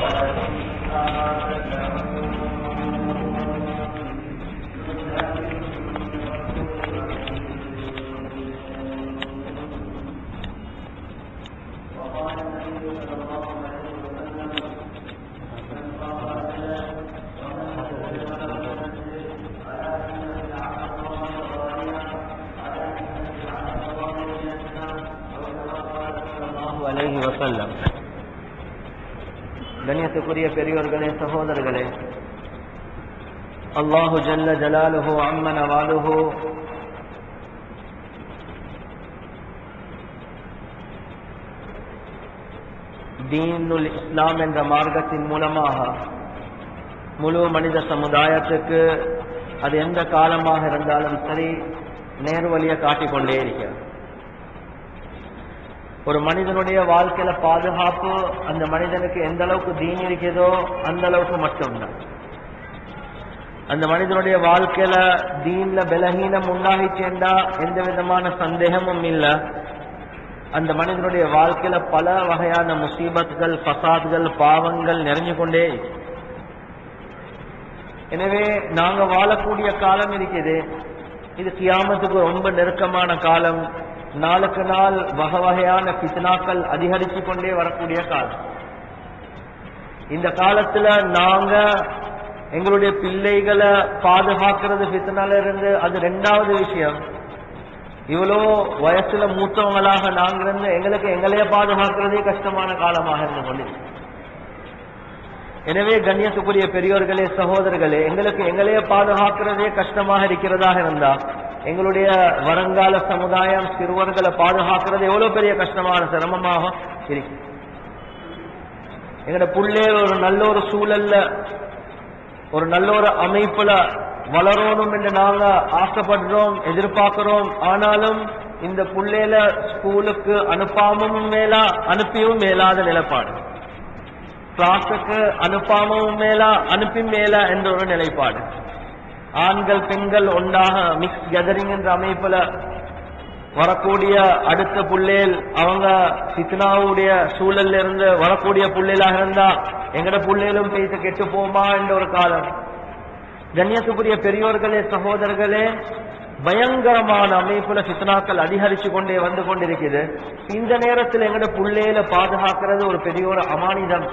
ஸல்லல்லாஹு அலைஹி வஸல்லம் கண்ணியத்துக்குரிய பெரியோர்களே சகோதரர்களே அல்லாஹு ஜல்ல ஜலாலுஹு அம்மன வாலுஹு தீனுல் இஸ்லாம் என்ற மார்க்கத்தின் மூலமாக முழு மனித சமுதாயத்துக்கு அது எந்த காலமாக இருந்தாலும் சரி நேர்வழியை காட்டிக்கொண்டே இருக்கிறது ஒரு மனிதனுடைய வாழ்க்கையில பாதுகாப்பு அந்த மனிதனுக்கு எந்த அளவுக்கு தீன் இருக்கிறதோ அந்த அளவுக்கு மட்டும்தான் அந்த மனிதனுடைய வாழ்க்கையில தீன்ல பலகீனம் உண்டாகிச்சேண்டா எந்த விதமான சந்தேகமும் இல்ல அந்த மனிதனுடைய வாழ்க்கையில பல வகையான முசீபத்துகள் பசாத்கள் பாவங்கள் நிறைஞ்சு கொண்டே இருக்கு. எனவே நாங்க வாழக்கூடிய காலம் இருக்குது இது கியாமத்துக்கு ரொம்ப நெருக்கமான காலம் நாளுக்கு நாள் வகை வகையான பித்னாக்கள் அதிகரிச்சு கொண்டே வரக்கூடிய காலம் இந்த காலத்துல நாங்க எங்களுடைய பிள்ளைகளை பாதுகாக்கிறது பித்னால இருந்து அது ரெண்டாவது விஷயம் இவ்வளோ வயசுல மூத்தவங்களாக நாங்க இருந்து எங்களுக்கு எங்களையே பாதுகாக்கிறதே கஷ்டமான காலமாக இருந்து கொண்டிருக்கு எனவே கண்ணியத்துக்குரிய பெரியோர்களே சகோதரர்களே எங்களுக்கு எங்களையே பாதுகாக்கிறதே கஷ்டமாக இருக்கிறதாக இருந்தா எங்களுடைய வருங்கால சமுதாயம் சிறுவர்களை பாதுகாக்கிறது எவ்வளவு பெரிய கஷ்டமான சிரமமாக இருக்கு எங்கட புள்ளே ஒரு நல்ல ஒரு சூழல்ல ஒரு நல்ல ஒரு அமைப்புல வளரணும் என்று நாங்க ஆசைப்படுறோம் எதிர்பார்க்கிறோம் ஆனாலும் இந்த புள்ளையில ஸ்கூலுக்கு அனுப்பாமவும் மேலா அனுப்பியும் மேலாத நிலைப்பாடு கிளாஸுக்கு அனுப்பாமவும் மேலா அனுப்பி மேலா என்ற ஒரு நிலைப்பாடு ஆண்கள் பெண்கள் ஒன்றாக மிக்ஸ் கேதரிங் என்ற அமைப்புல வரக்கூடிய அடுத்த புள்ளேல் அவங்க சித்னாவுடைய சூழல்ல இருந்து வரக்கூடிய புள்ளேலாக இருந்தா எங்கட புள்ளேலும் பேச கெட்டு போமா என்ற ஒரு காலம் கண்ணியத்துக்குரிய பெரியோர்களே சகோதரர்களே பயங்கரமான அமைப்புல சித்தனாக்கள் அதிகரிச்சு கொண்டே வந்து கொண்டிருக்குது இந்த நேரத்தில் எங்கட புள்ளேல பாதுகாக்கிறது ஒரு பெரிய ஒரு அமானிதம்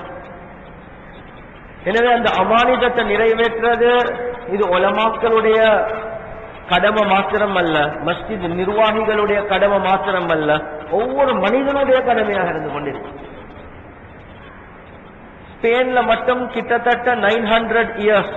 எனவே அந்த அமானிதத்தை நிறைவேற்றுறது இது உலமாக்களுடைய கடமை மாத்திரம் அல்ல மஸ்ஜித் நிர்வாகிகளுடைய கடமை மாத்திரம் அல்ல ஒவ்வொரு மனிதனுடைய கடமையாக இருந்து கொண்டிருக்கு ஸ்பெயின்ல மட்டும் கிட்டத்தட்ட நைன் ஹண்ட்ரட் இயர்ஸ்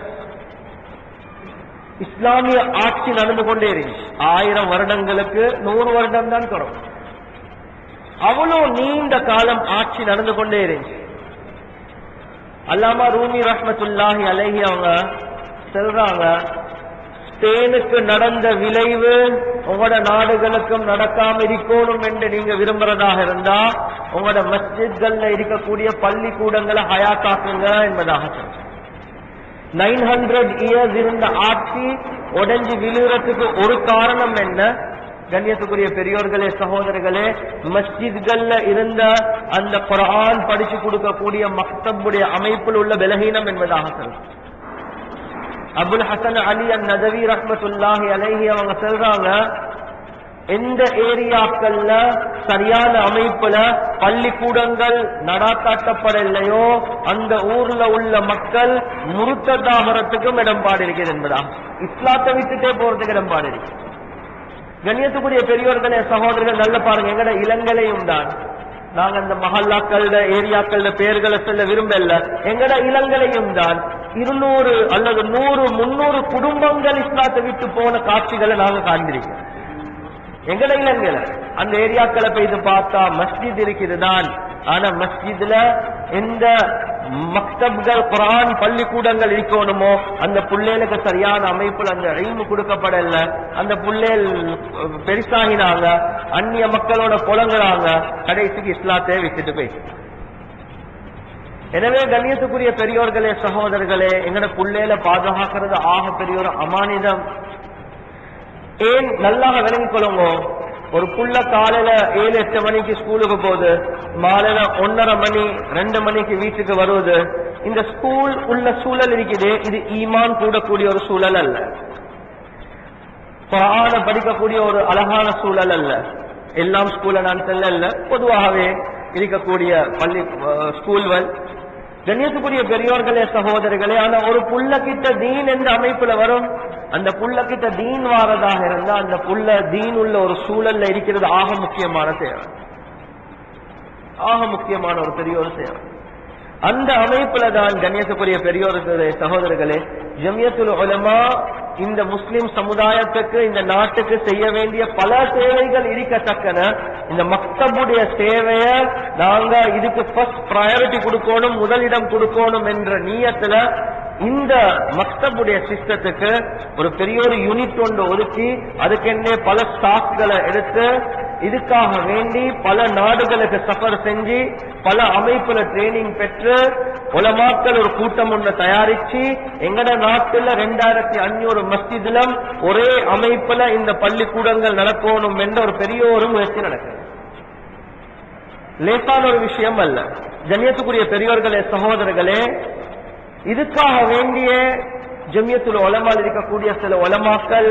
இஸ்லாமிய ஆட்சி நடந்து கொண்டே இருந்துச்சு ஆயிரம் வருடங்களுக்கு நூறு வருடம் தான் குறவு அவ்வளவு நீண்ட காலம் ஆட்சி நடந்து கொண்டே இருந்துச்சு அல்லாமா ரூமி ரஹ்மத்துல்லாஹி அலைஹி அவங்க சொல்றாங்க ஸ்பெயினுக்கு நடந்த விளைவு உங்களோட நாடுகளுக்கும் நடக்காம இருக்கணும் என்று நீங்க விரும்புறதாக இருந்தா உங்களோட மஸ்ஜித்கள்ல இருக்கக்கூடிய பள்ளிக்கூடங்களை ஹயாத்தாக்குங்க என்பதாக சொல்றாங்க நைன் ஹண்ட்ரட் இயர்ஸ் இருந்த ஆட்சி உடைஞ்சு விழுறதுக்கு ஒரு காரணம் என்ன கண்ணியத்துக்குரிய பெரியோர்களே சகோதரர்களே மஸ்ஜித்கள்ல இருந்த அந்த குரான் படிச்சு கொடுக்கக்கூடிய மக்தபுடைய அமைப்பில் உள்ள பலகீனம் என்பதாக சொல்றாங்க அபுல் ஹசன் அலி அன் நதவி ரஹ்மத்துல்லாஹி அலைஹி அவங்க சொல்றாங்க எந்த ஏரியாக்கள்ல சரியான அமைப்புல பள்ளிக்கூடங்கள் நடாத்தாட்டப்படலையோ அந்த ஊர்ல உள்ள மக்கள் முருத்ததாகிறதுக்கும் இடம்பாடு இருக்கிறது என்பதா இஸ்லாத்தை விட்டுட்டே போறதுக்கு இடம்பாடு இருக்கு கண்ணியத்துக்குரிய பெரியோர்களே சகோதரர்கள் நல்ல பாருங்க எங்கட இளங்கலையும் தான் நாங்க இந்த மஹல்லாக்கள ஏரியாக்கள பேர்களை சொல்ல விரும்பல எங்கட இளங்கலையும் தான் இருநூறு அல்லது நூறு முன்னூறு குடும்பங்கள் இஸ்லாத்தை விட்டு போன காட்சிகளை நாங்க காண்பிருக்கோம் எங்கட இளங்கல அந்த ஏரியாக்களை போய் பார்த்தா மஸ்ஜித் இருக்குது தான் ஆனா மஸ்ஜித்ல எந்த மக்தப்கள் குரான் பள்ளிக்கூடங்கள் இருக்கணுமோ அந்த புள்ளேலுக்கு சரியான அமைப்புல அந்த இல்மு கொடுக்கப்படல அந்த புள்ளேல் பெருசாகினாங்க அந்நிய மக்களோட புலங்குறாங்க கடைசிக்கு இஸ்லாத்தை விட்டுட்டு போய் எனவே கண்ணியத்துக்குரிய பெரியோர்களே சகோதரர்களே எங்கட புள்ளேல பாதுகாக்கிறது ஆக பெரிய ஒரு அமானிதம் ஏன் நல்லாக விளங்கிக் கொள்ளுங்க ஒரு புள்ள காலையில ஏழு எட்டு மணிக்கு ஸ்கூலுக்கு போகுது மாலையில ஒன்னரை மணி ரெண்டு மணிக்கு வீட்டுக்கு வருவது இந்த ஸ்கூல் உள்ள சூழல் இருக்குது இது ஈமான் கூடக்கூடிய ஒரு சூழல் அல்ல குரான படிக்கக்கூடிய ஒரு அழகான சூழல் அல்ல எல்லாம் ஸ்கூல்ல நான் செல்ல பொதுவாகவே இருக்கக்கூடிய பள்ளி அஹ், ஸ்கூல்கள் கண்ணியத்துக்குரிய பெரியோர்களே சகோதரர்களே ஆனா ஒரு புள்ள கிட்ட தீன் எந்த அமைப்புல வரும் அந்த புள்ள கிட்ட தீன் வாரதாக இருந்தா அந்த புள்ள தீன் உள்ள ஒரு சூழல்ல இருக்கிறது ஆக முக்கியமான தேவை ஆக முக்கியமான ஒரு பெரிய ஒரு தேவை அந்த அமைப்புல தான் கண்ணியத்துக்குரிய பெரியோர்களே சகோதரர்களே ஜமியத்துல் உலமா இந்த முஸ்லிம் சமுதாயத்துக்கு இந்த நாட்டுக்கு செய்ய வேண்டிய பல சேவைகள் இருக்கத்தக்கன இந்த மக்தபுடைய சேவைய நாங்க இதுக்கு ஃபர்ஸ்ட் ப்ரையாரிட்டி கொடுக்கணும் முதலிடம் கொடுக்கணும் என்ற நீயத்துல இந்த மக்தபுடைய சிஸ்டத்துக்கு ஒரு பெரிய ஒரு யூனிட் ஒன்று ஒதுக்கி அதுக்கென்னே பல ஸ்டாஃப்களை எடுத்து இதுக்காக வேண்டி பல நாடுகளுக்கு சஃபர் செஞ்சு பல அமைப்புல ட்ரைனிங் பெற்று உலமாக்கள் ஒரு கூட்டம் ஒன்று தயாரிச்சு எங்கட நாட்டுல ரெண்டாயிரத்தி அஞ்சூறு மஸ்ஜிதிலும் ஒரே அமைப்புல இந்த பள்ளிக்கூடங்கள் நடக்கணும் என்ற ஒரு பெரிய ஒரு முயற்சி நடக்குது லேசான ஒரு விஷயம் அல்ல ஜமியத்துக்குரிய பெரியோர்களே சகோதரர்களே இதுக்காக வேண்டிய ஜமியத்துல உலமால் இருக்கக்கூடிய சில உலமாக்கள்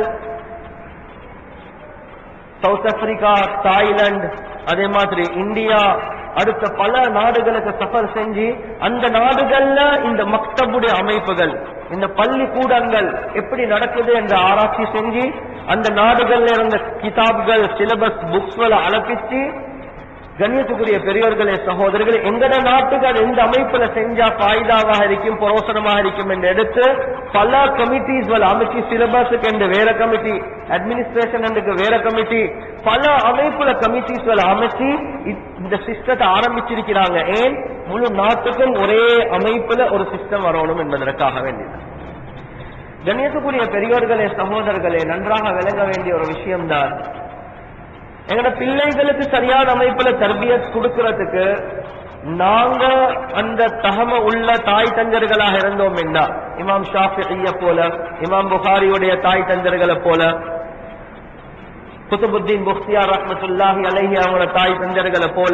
சவுத் ஆப்பிரிக்கா தாய்லாந்து அதே மாதிரி இந்தியா அடுத்த பல நாடுகளுக்கு சஃபர் செஞ்சு அந்த நாடுகள்ல இந்த மக்தபுடைய அமைப்புகள் இந்த பள்ளிக்கூடங்கள் எப்படி நடக்குது என்ற ஆராய்ச்சி செஞ்சு அந்த நாடுகள்ல இருந்த கிதாப்கள் சிலபஸ் புக்ஸ்களை அலப்பிச்சு கண்ணியத்துக்குரிய பெரியோர்களே சகோதரர்களே எங்கட நாட்டுக்கு அது எந்த அமைப்புல செஞ்சா பாய்தாவாக இருக்கும் புரோசனமாக இருக்கும் என்று எடுத்து பல கமிட்டிஸ் அமைச்சு சிலபஸுக்கு என்று வேற கமிட்டி அட்மினிஸ்ட்ரேஷன் என்று வேற கமிட்டி பல அமைப்புல கமிட்டிஸ் அமைச்சு இ- இந்த சிஸ்டத்தை ஆரம்பிச்சிருக்கிறாங்க ஏன் முழு நாட்டுக்கும் ஒரே அமைப்புல ஒரு சிஸ்டம் வரணும் என்பதற்காக வேண்டியது கண்ணியத்துக்குரிய பெரியோர்களே சகோதரர்களே நன்றாக விளங்க வேண்டிய ஒரு விஷயம்தான் எங்களோட பிள்ளைகளுக்கு சரியான அமைப்புல தர்பியத் கொடுக்கறதுக்கு நாங்க அந்த தகம உள்ள தாய் தஞ்சர்களாக இருந்தோம் என்றா இமாம் ஷாஃபிய போல இமாம் புகாரியுடைய தாய் தஞ்சர்களை போல குத்துபுத்தீன் முஃப்தியார் ரஹ்மத்துல்லாஹி அலைஹி அவங்களோட தாய் தஞ்சர்களை போல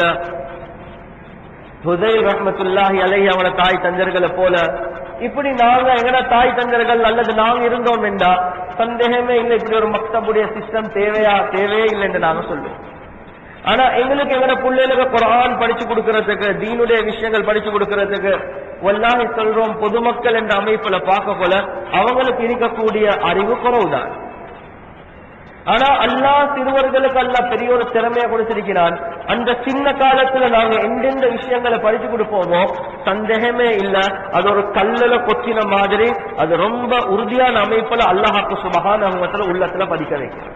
ஹுதை ரஹ்மத்துல்லாஹி அலைஹி அவங்களோட தாய் தஞ்சர்களை போல இப்படி நாங்க எங்கட தாய் தஞ்சர்கள் அல்லது நாங்க இருந்தோம் என்றா சந்தேகமே இல்லை இப்படி ஒரு மக்தபுடைய சிஸ்டம் தேவையா தேவையே இல்லை என்று நாங்க சொல்லுவோம் ஆனா எங்களுக்கு எங்கட பிள்ளைகளுக்கு குரான் படிச்சு கொடுக்கறதுக்கு தீனுடைய விஷயங்கள் படிச்சு கொடுக்கறதுக்கு வல்லாஹி சொல்றோம் பொதுமக்கள் என்ற அமைப்புல பார்க்க போல அவங்களுக்கு இருக்கக்கூடிய அறிவு குறவுதான் ஆனா அல்லாஹ் சிறுவர்களுக்கு அல்லாஹ் பெரிய ஒரு திறமையை கொடுத்திருக்கிறான் அந்த சின்ன காலத்துல நாங்க எந்தெந்த விஷயங்களை படிச்சு கொடுப்போமோ சந்தேகமே இல்ல அது ஒரு கல்லுல கொத்தின மாதிரி அது ரொம்ப உறுதியான அமைப்புல அல்லாஹாக்கு சுபகான அவங்கத்துல உள்ளத்துல பதிக்க வைக்கிறோம்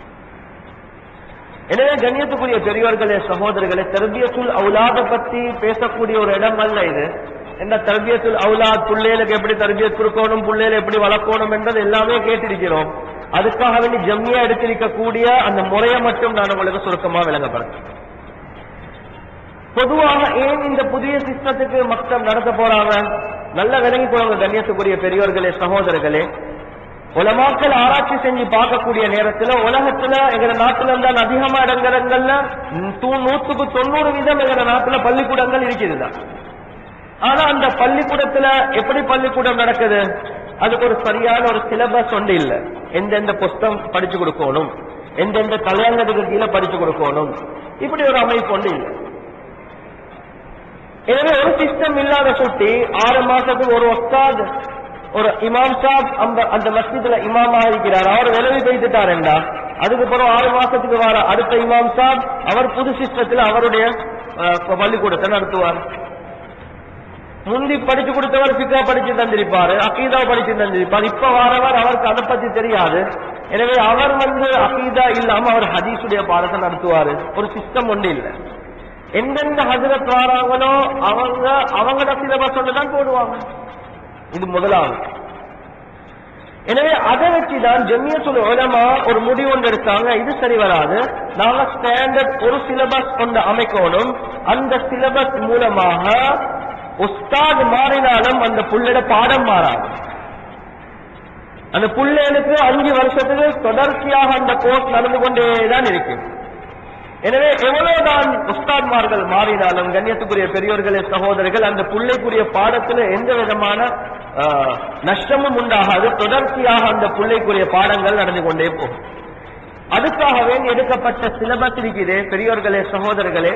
எனவே கண்ணியத்துக்குரிய பெரியவர்களே சகோதரர்களே தர்பியத்துல் அவுலாத பத்தி பேசக்கூடிய ஒரு இடம் அல்ல இது என்ன தர்பியத்துல் அவுலாத் பிள்ளைகளுக்கு எப்படி தர்பியத் கொடுக்கணும் பிள்ளைகளை எப்படி வளர்க்கணும் என்றது எல்லாமே கேட்டிருக்கிறோம் அதுக்காக வேண்டி ஜம்மியா எடுத்திருக்கக்கூடிய அந்த முறையை மட்டும் நான் உங்களுக்கு சுருக்கமா விளங்கப்படுறேன் பொதுவாக ஏன் இந்த புதிய சிஸ்டத்துக்கு மக்கள் நடத்த போறாங்க நல்ல விளங்கி போறவங்க கண்ணியத்துக்குரிய பெரியவர்களே சகோதரர்களே உலமாக்கள் ஆராய்ச்சி செஞ்சு பார்க்கக்கூடிய நேரத்துல உலகத்துல எங்க நாட்டுல இருந்தால் அதிகமா இடங்கள்ல தூ- நூத்துக்கு தொண்ணூறு வீதம் எங்க நாட்டுல பள்ளிக்கூடங்கள் இருக்குதுதான் ஆனா அந்த பள்ளிக்கூடத்துல எப்படி பள்ளிக்கூடம் நடக்குது அதுக்கு ஒரு சரியான ஒரு சிலபஸ் ஒன்று இல்ல எந்தெந்த புஸ்தம் படிச்சு கொடுக்கணும் எந்தெந்த தலையங்கத்துக்கு கீழே படிச்சு கொடுக்கணும் இப்படி ஒரு அமைப்பு ஒன்று இல்லை எனவே ஒரு சிஸ்டம் இல்லாத சுட்டி ஆறு மாசத்துக்கு ஒரு ஒஸ்தாத் ஒரு இமாம் சாப் அந்த அந்த மஸ்ஜிதுல இமாமா இருக்கிறார் அவர் விலகி பேசிட்டாருண்டா அதுக்கு பிறகு ஆறு மாசத்துக்கு வர அடுத்த இமாம் சாப் அவர் புது சிஸ்டத்தில் அவருடைய அஹ், பள்ளிக்கூடத்தை நடத்துவார் முந்தி படிச்சு கொடுத்தவர் பிக்கா படிச்சு தந்திருப்பாரு அகீதா படிச்சு தந்திருப்பார் இப்ப வாரவர் அவருக்கு அதை பத்தி தெரியாது எனவே அவர் வந்து அகீதா இல்லாம அவர் ஹதீஸுடைய பாடத்தை நடத்துவாரு ஒரு சிஸ்டம் ஒன்று இல்லை எந்தெந்த ஹசரத் வராங்களோ அவங்க அவங்களோட சிலபஸ் ஒன்று தான் போடுவாங்க இது முதலாவது எனவே அதை வச்சுதான் ஜமியத்துல் உலமா ஒரு முடிவு ஒன்று எடுத்தாங்க இது சரி வராது நாங்க ஸ்டாண்டர்ட் ஒரு சிலபஸ் கொண்டு அமைக்கணும் அந்த சிலபஸ் மூலமாக உஸ்தாத் மாறினாலும் அந்த புள்ளட பாடம் மாறாது அந்த புள்ளைகளுக்கு அஞ்சு வருஷத்துக்கு தொடர்ச்சியாக அந்த கோர்ஸ் நடந்து கொண்டே தான் இருக்கு எனவே எவ்வளவுதான் உஸ்தாத்மார்கள் மாறினாலும் கண்ணியத்துக்குரிய பெரியோர்களே சகோதரர்கள் அந்த பிள்ளைக்குரிய பாடத்துல எந்த விதமான ஆஹ், நஷ்டமும் உண்டாகாது தொடர்ச்சியாக அந்த பிள்ளைக்குரிய பாடங்கள் நடந்து கொண்டே போகும் அதுக்காக வேண்டி எடுக்கப்பட்ட சிலபஸ் இருக்குது பெரியோர்களே சகோதரர்களே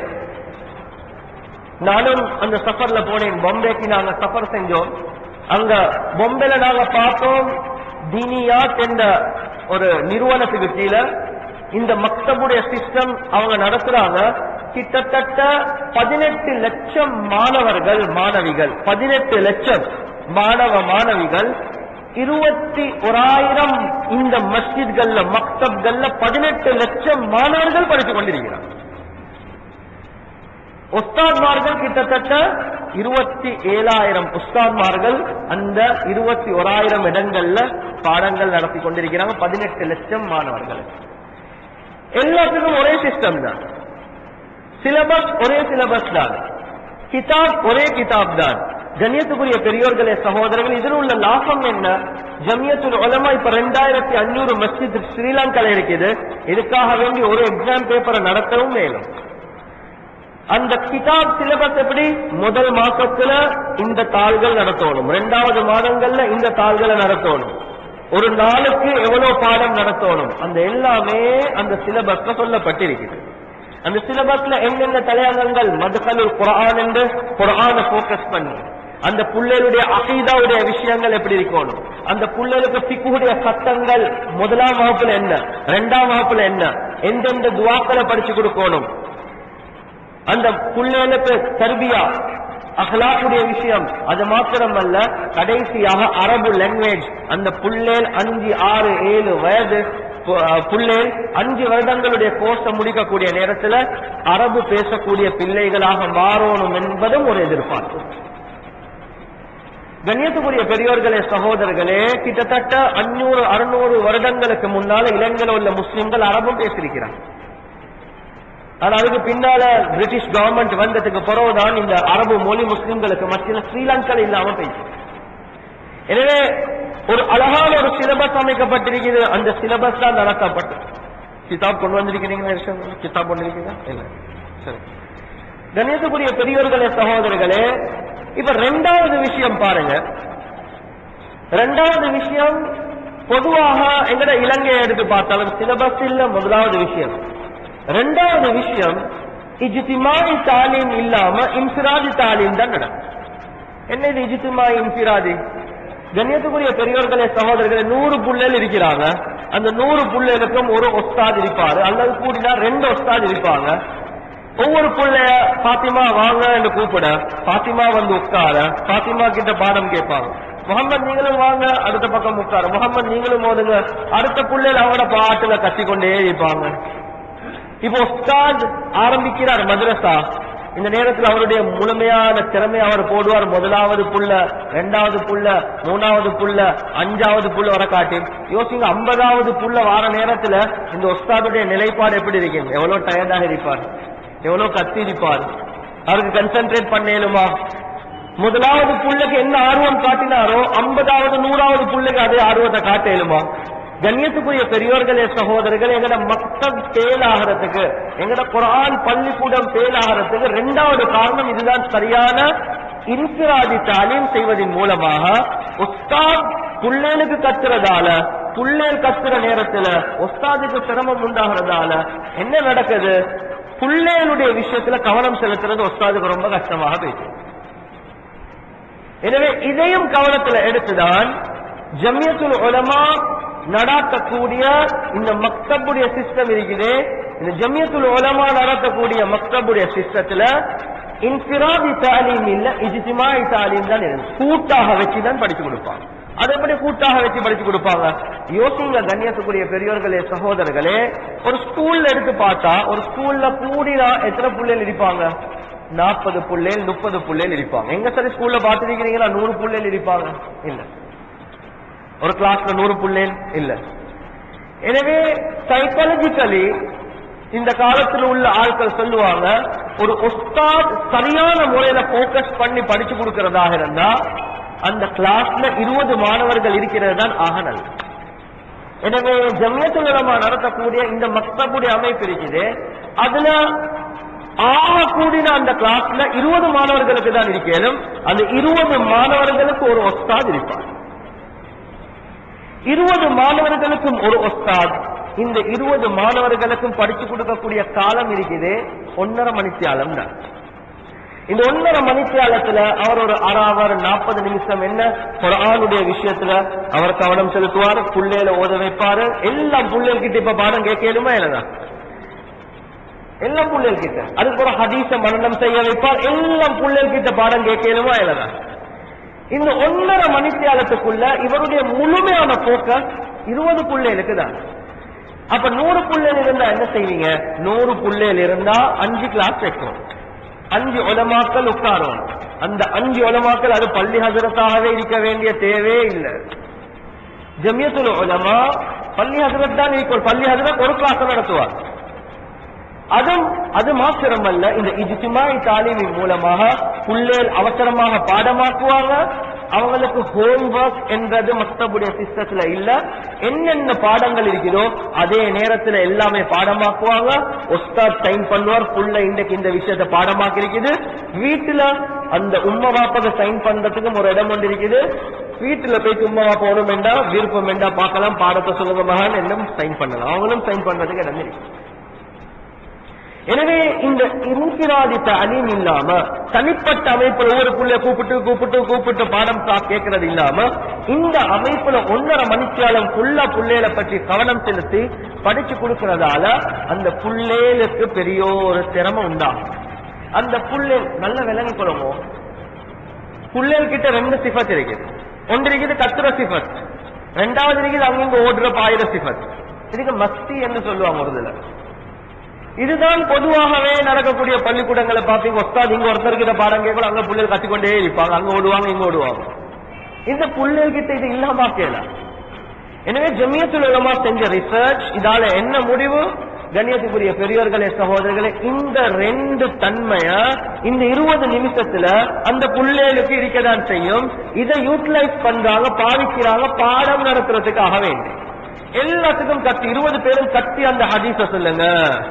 நானும் அந்த சஃபர்ல போனேன் பாம்பேக்கு நாங்க சஃபர் செஞ்சோம் அங்க பொம்பேல நாங்க பார்த்தோம் தீனியாத் என்ற ஒரு நிறுவனத்துக்கு கீழே இந்த மக்தபுடைய சிஸ்டம் அவங்க நடத்துறாங்க கிட்டத்தட்ட பதினெட்டு லட்சம் மாணவர்கள் மாணவிகள் பதினெட்டு லட்சம் மாணவ மாணவிகள் இருபத்தி ஓராயிரம் இந்த மஸ்ஜித்கள்ல மக்தப்கள்ல பதினெட்டு லட்சம் மாணவர்கள் படித்துக் கொண்டிருக்கிறார் உஸ்தாத்மார்கள் கிட்டத்தட்ட இருபத்தி ஏழாயிரம் உஸ்தாத்மார்கள் அந்த இருபத்தி ஓராயிரம் இடங்கள்ல பாடங்கள் நடத்தி கொண்டிருக்கிறாங்க பதினெட்டு லட்சம் மாணவர்கள் எல்லாத்துக்கும் ஒரே சிஸ்டம் தான் சிலபஸ் ஒரே சிலபஸ் தான் கிதாப் ஒரே கிதாப் தான் கண்ணியத்துக்குரிய பெரியோர்களே சகோதரர்கள் இதில் உள்ள லாபம் என்ன ஜமியத்துல் உலமா இப்ப ரெண்டாயிரத்தி அஞ்சூறு மஸ்ஜித் ஸ்ரீலங்கால இருக்குது இதுக்காக வேண்டி ஒரு எக்ஸாம் பேப்பரை நடத்தவும் மேலும் அந்த கிதாப் சிலபஸ் எப்படி முதல் மாசத்துல இந்த தாள்கள் நடத்தணும் ரெண்டாவது மாதங்கள்ல இந்த தாள்களை நடத்தணும் ஒரு நாளுக்கு எவ்வளவு பாடம் நடத்தணும் அந்த எல்லாமே அந்த சிலபஸ்ல சொல்லப்பட்டிருக்குது அந்த சிலபஸ்ல என்னென்ன தலையங்கங்கள் மதுகலுல் குரான் என்று குரானை போக்கஸ் பண்ணி அந்த புள்ளைகளுடைய அகீதாவுடைய விஷயங்கள் எப்படி இருக்கணும் அந்த புள்ளைகளுக்கு பிக்குடைய சட்டங்கள் முதலாம் வகுப்புல என்ன ரெண்டாம் வகுப்புல என்ன எந்தெந்த துவாக்களை படிச்சு கொடுக்கணும் அந்த புள்ளைகளுக்கு தர்பியா அஹ்லாக்குடைய விஷயம் அது மாத்திரமல்ல கடைசியாக அரபு லாங்குவேஜ் அந்த புள்ளேல் அஞ்சு ஆறு ஏழு வயது பு- அஹ் புள்ளேல் அஞ்சு வருடங்களுடைய கோர்ஸை முடிக்கக்கூடிய நேரத்துல அரபு பேசக்கூடிய பிள்ளைகளாக மாறணும் என்பதும் ஒரு எதிர்பார்ப்பு கண்ணியத்துக்குரிய பெரியோர்களே சகோதரர்களே கிட்டத்தட்ட அஞ்சூறு அறுநூறு வருடங்களுக்கு முன்னால இலங்கையில் உள்ள முஸ்லிம்கள் அரபும் பேசியிருக்கிறாங்க ஆனா அதுக்கு பின்னால பிரிட்டிஷ் கவர்மெண்ட் வந்ததுக்கு பிறகுதான் இந்த அரபு மொழி முஸ்லிம்களுக்கு மத்தியில் ஸ்ரீலங்கால இல்லாம போயிடுச்சு எனவே ஒரு அழகான ஒரு சிலபஸ் அமைக்கப்பட்டிருக்கிறது அந்த சிலபஸ் தான் நடத்தப்பட்டு கிதாப் கொண்டு வந்திருக்கிறீங்களா விஷயம் கிதாப் கொண்டு இருக்கீங்களா இல்ல சரி கணேசக்குரிய பெரியோர்களே சகோதரர்களே இப்ப ரெண்டாவது விஷயம் பாருங்க ரெண்டாவது விஷயம் பொதுவாக எங்கட இலங்கையை எடுத்து பார்த்தாலும் சிலபஸ் இல்ல முதலாவது விஷயம் ரெண்டாவது விஷயம் இஜ்திமாய் தாலீம் இல்லாம இன்ஃபிராதி தாலீம் தான் நடக்கும் என்ன இது இஜ்திமாய் இன்ஃபிராதி கண்ணியத்துக்குரிய பெரியோர்களே சகோதரர்களே நூறு புள்ளைகள் இருக்கிறாங்க அந்த நூறு புள்ளைகளுக்கும் ஒரு ஒஸ்தாத் இருப்பாரு அல்லது கூடினா ரெண்டு ஒஸ்தாத் இருப்பாங்க ஒவ்வொரு புள்ளைய பாத்திமா வாங்க என்று கூப்பிட பாத்திமா வந்து உட்கார பாத்திமா கிட்ட பாடம் கேட்பாங்க முகமது நீங்களும் வாங்க அடுத்த பக்கம் உட்கார முகமது நீங்களும் ஓடுங்க அடுத்த புள்ளையில அவங்களோட பாட்டுல கத்திக்கொண்டே இருப்பாங்க இப்போ உஸ்தாத் ஆரம்பிக்கிறார் மദ്രസா இந்த நேரத்தில் அவருடைய முழுமையான திறமை அவர் போடுவார் முதலாவது புள்ள இரண்டாவது புள்ள மூணாவது புள்ள அஞ்சாவது புள்ள வர காட்டி யோசிங்க ஐம்பதாவது புள்ள வார நேரத்துல இந்த உஸ்தாதுடைய நிலைப்பாடு எப்படி இருக்கும் எவ்வளவு டயர்டாக இருப்பார் எவ்வளவு கத்தி இருப்பார் அவருக்கு கன்சென்ட்ரேட் பண்ணேனுமா முதலாவது புள்ளைக்கு என்ன ஆர்வம் காட்டினாரோ ஐம்பதாவது நூறாவது புள்ளைக்கு அதே ஆர்வத்தை காட்டேலுமா கண்ணியத்துக்குரிய பெரியோர்களே சகோதரர்கள் எங்கட மக்கள் செயலாகிறதுக்கு எங்கட குரான் பள்ளிக்கூடம் செயலாகிறதுக்கு ரெண்டாவது காரணம் இதுதான் சரியான இன்சிராதி தாலீம் செய்வதன் மூலமாக உஸ்தாத் புள்ளேலுக்கு கத்துறதால புள்ளேல் கத்துற நேரத்துல உஸ்தாதுக்கு சிரமம் உண்டாகிறதால என்ன நடக்குது புள்ளேலுடைய விஷயத்துல கவனம் செலுத்துறது உஸ்தாதுக்கு ரொம்ப கஷ்டமாக போயிடுச்சு எனவே இதையும் கவனத்துல எடுத்துதான் ஜமியத்துல் உலமா நடாத்தக்கூடிய இந்த மக்தபுடைய சிஸ்டம் இருக்குது இந்த ஜமியத்துல் உலமா நடத்தக்கூடிய மக்தபுடைய சிஸ்டத்துல இன்பிராதி தாலீம் இல்ல இஜ்திமாய் தாலீம் தான் இருக்கு கூட்டாக வச்சு தான் படிச்சு கொடுப்பாங்க அதை எப்படி கூட்டாக வச்சு படிச்சு கொடுப்பாங்க யோசிங்க கண்ணியத்துக்குரிய பெரியோர்களே சகோதரர்களே ஒரு ஸ்கூல்ல எடுத்து பார்த்தா ஒரு ஸ்கூல்ல கூடினா எத்தனை பிள்ளைகள் இருப்பாங்க நாற்பது புள்ளைகள் முப்பது புள்ளைகள் இருப்பாங்க எங்க சரி ஸ்கூல்ல பார்த்துருக்கிறீங்களா நூறு புள்ளைகள் இருப்பாங்க இல்ல ஒரு கிளாஸ்ல நூறு புள்ளைகள் இல்ல எனவே சைக்காலஜிக்கலி இந்த காலத்தில் உள்ள ஆட்கள் சொல்லுவாங்க ஒரு உஸ்தாத் சரியான முறையில போக்கஸ் பண்ணி படிச்சு கொடுக்கறதாக இருந்தா அந்த கிளாஸ்ல இருபது மாணவர்கள் இருக்கிறது தான் ஆக நல்லது எனவே ஜமியத்துல் உலமா நடத்தக்கூடிய இந்த மக்தபுடைய அமைப்பு இருக்குது அதுல ஆக கூடின அந்த கிளாஸ்ல இருபது மாணவர்களுக்கு தான் இருக்கலும் அந்த இருபது மாணவர்களுக்கு ஒரு ஒஸ்தாத் இருப்பார் இருபது மாணவர்களுக்கும் ஒரு ஒஸ்தாத் இந்த இருபது மாணவர்களுக்கும் படிச்சு கொடுக்கக்கூடிய காலம் இருக்குது ஒன்னரை மணித்தியாலம் தான் இந்த ஒன்னரை மணித்தியாலத்துல அவர் ஒரு அரை நாற்பது நிமிஷம் என்ன குரானுடைய விஷயத்துல அவர் கவனம் செலுத்துவார் புள்ளையில ஓத வைப்பாரு எல்லாம் புள்ளைகள் கிட்ட இப்ப பாடம் கேட்கலுமா இல்லதான் எல்லாம் புள்ளைகள் கிட்ட அதுக்கு ஒரு ஹதீஸ மனநம் செய்ய வைப்பார் எல்லாம் புள்ளைகள் கிட்ட பாடம் கேட்கலுமா இல்லதான் இந்த ஒன்னரை மணித்தியாலத்துக்குள்ள இவருடைய முழுமையான போக்கஸ் இருபது புள்ளைகளுக்கு தான் அப்ப நூறு புள்ளைகள் இருந்தா என்ன செய்வீங்க நூறு புள்ளைகள் இருந்தா அஞ்சு கிளாஸ் வைக்கும் அஞ்சு உலமாக்கள் உட்காரும் அந்த அஞ்சு உலமாக்கள் அது பள்ளி ஹசரத்தாகவே இருக்க வேண்டிய தேவையே இல்லை ஜமியத்துல் உலமா பள்ளி ஹசரத் தான் இருக்கும் பள்ளி ஹசரத் ஒரு கிளாஸ் நடத்துவார் அதுவும் அது மாத்திரம் அல்ல இந்த இஜ்திமாய் தாலீமின் மூலமாக புள்ளேல் அவசரமாக பாடமாக்குவாங்க அவங்களுக்கு ஹோம்ஒர்க் என்றது மக்தபுடைய சிஸ்டத்துல இல்ல என்னென்ன பாடங்கள் இருக்குதோ அதே நேரத்துல எல்லாமே பாடமாக்குவாங்க ஒஸ்தாத் சைன் பண்ணுவார் புள்ள இன்றைக்கு இந்த விஷயத்தை பாடமாக்கி இருக்குது வீட்டுல அந்த உம்மா பாப்பாக்கு சைன் பண்றதுக்கும் ஒரு இடம் ஒன்று இருக்குது வீட்டுல போயிட்டு உம்மா பாப்பா ஒண்ணும் வேண்டாம் விருப்பம் வேண்டாம் பார்க்கலாம் பாடத்தை சொல்லுங்க மகான் என்னும் சைன் பண்ணலாம் அவங்களும் சைன் பண்றதுக்கு இடம் இருக்கு எனவே இந்த இன்பிராதி அலீம் இல்லாம தனிப்பட்ட அமைப்புல ஒவ்வொரு புள்ளைய கூப்பிட்டு கூப்பிட்டு கூப்பிட்டு பாடம் சா- கேட்கறது இல்லாம இந்த அமைப்புல ஒன்னரை மணிக்காலம் ஃபுல்லா புள்ளைகளை பற்றி கவனம் செலுத்தி படிச்சு கொடுக்கறதால அந்த புள்ளேலுக்கு பெரிய ஒரு திறமை உண்டாகும் அந்த புள்ளை நல்ல விலங்கி கொள்ளுமோ புள்ளைகள் கிட்ட ரெண்டு சிஃபத் இருக்குது ஒன்று இருக்குது கத்துற சிஃபத் ரெண்டாவது இருக்குது அங்கிங்க ஓடுற பாயிர சிஃபத் இதுக்கு மஸ்தி என்று சொல்லுவாங்க ஒரு இதுல இதுதான் பொதுவாகவே நடக்கக்கூடிய பள்ளிக்கூடங்களை பார்த்தீங்க ஒஸ்தாத் இங்க ஒருத்தர் கிட்ட பாடம் கேட்கலாம் அங்க புள்ளைகள் கத்திக்கொண்டே இருப்பாங்க அங்க ஓடுவாங்க இங்க ஓடுவாங்க இந்த புள்ளைகள் கிட்ட இது இல்லாம கேட்கலாம் எனவே ஜமியத்துல் உலமா செஞ்ச ரிசர்ச் இதால என்ன முடிவு கண்ணியத்துக்குரிய பெரியோர்களே சகோதரர்களே இந்த ரெண்டு தன்மைய இந்த இருபது நிமிஷத்துல அந்த புள்ளைகளுக்கு இருக்கதான் செய்யும் இதை யூட்டிலைஸ் பண்றாங்க பாவிக்கிறாங்க பாடம் நடத்துறதுக்காக வேண்டி எல்லாத்துக்கும் கத்தி இருபது பேரும் கத்தி அந்த ஹதீஸ சொல்லுங்க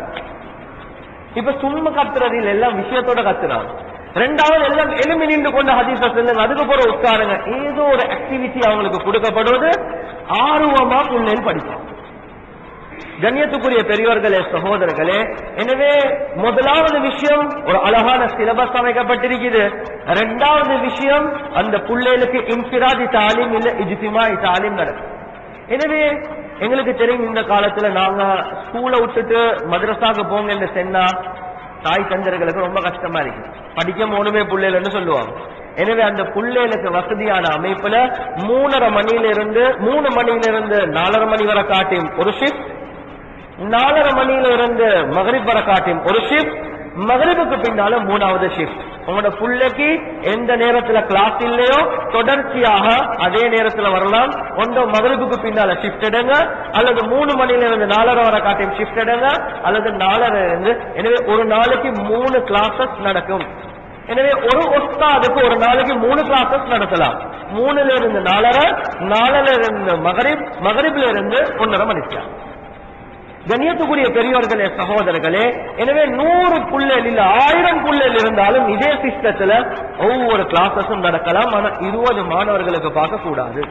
இப்ப சும்மா கத்துறது இல்ல எல்லாம் விஷயத்தோட கத்துறாங்க ரெண்டாவது எல்லாம் எலும்பி நின்று கொண்ட ஹதீஸ சொல்லுங்க அதுக்கு போற உட்காருங்க ஏதோ ஒரு ஆக்டிவிட்டி அவங்களுக்கு கொடுக்கப்படுவது ஆர்வமா பிள்ளைகள் படிக்கும் கண்ணியத்துக்குரிய பெரியோர்களே சகோதரர்களே எனவே முதலாவது விஷயம் ஒரு அழகான சிலபஸ் அமைக்கப்பட்டிருக்குது ரெண்டாவது விஷயம் அந்த புள்ளைகளுக்கு இன்பிராதி தாலீம் இல்ல இஜ்திமாய் தாலீம் நடக்கும் எனவே எங்களுக்கு தெரியும் இந்த காலத்துல நாங்க ஸ்கூலை விட்டுட்டு மദ്രസാக்கு போங்கன்னு சொன்னா தாய் தந்தர்களுக்கு ரொம்ப கஷ்டமா இருக்கு படிக்க மூணுமே புள்ளைகள்னு சொல்லுவாங்க எனவே அந்த புள்ளைகளுக்கு வசதியான அமைப்புல மூணரை மணியில இருந்து மூணு மணியில இருந்து நாலரை மணி வரை காட்டியும் ஒரு ஷிஃப்ட் நாலரை மணியில இருந்து மகரிப் வரை காட்டியும் ஒரு ஷிஃப்ட் மகரிபுக்கு பின்னால மூணாவது ஷிஃப்ட் உங்களோட புள்ளைக்கு எந்த நேரத்துல கிளாஸ் இல்லையோ தொடர்ச்சியாக அதே நேரத்துல வரலாம் ஒன்றோ மகரிபுக்கு பின்னால ஷிஃப்ட் எடுங்க அல்லது மூணு மணில இருந்து நாலரை வரை காட்டியும் ஷிஃப்ட் எடுங்க அல்லது நாலரை இருந்து எனவே ஒரு நாளைக்கு மூணு கிளாஸஸ் நடக்கும் எனவே ஒரு ஒஸ்தாதுக்கு ஒரு நாளைக்கு மூணு கிளாஸஸ் நடத்தலாம் மூணுல இருந்து நாலரை நாலரை இருந்து மகரிப் மகரிப்ல இருந்து ஒன்னரை மணிக்கு கண்ணியத்துக்குரிய பெரியோர்களே சகோதரர்களே எனவே நூறு புள்ளல் இல்ல ஆயிரம் புள்ளல் இருந்தாலும் இதே சிஸ்டத்துல ஒவ்வொரு கிளாஸஸும் நடக்கலாம் ஆனா இருபது மாணவர்களுக்கு பார்க்க கூடாது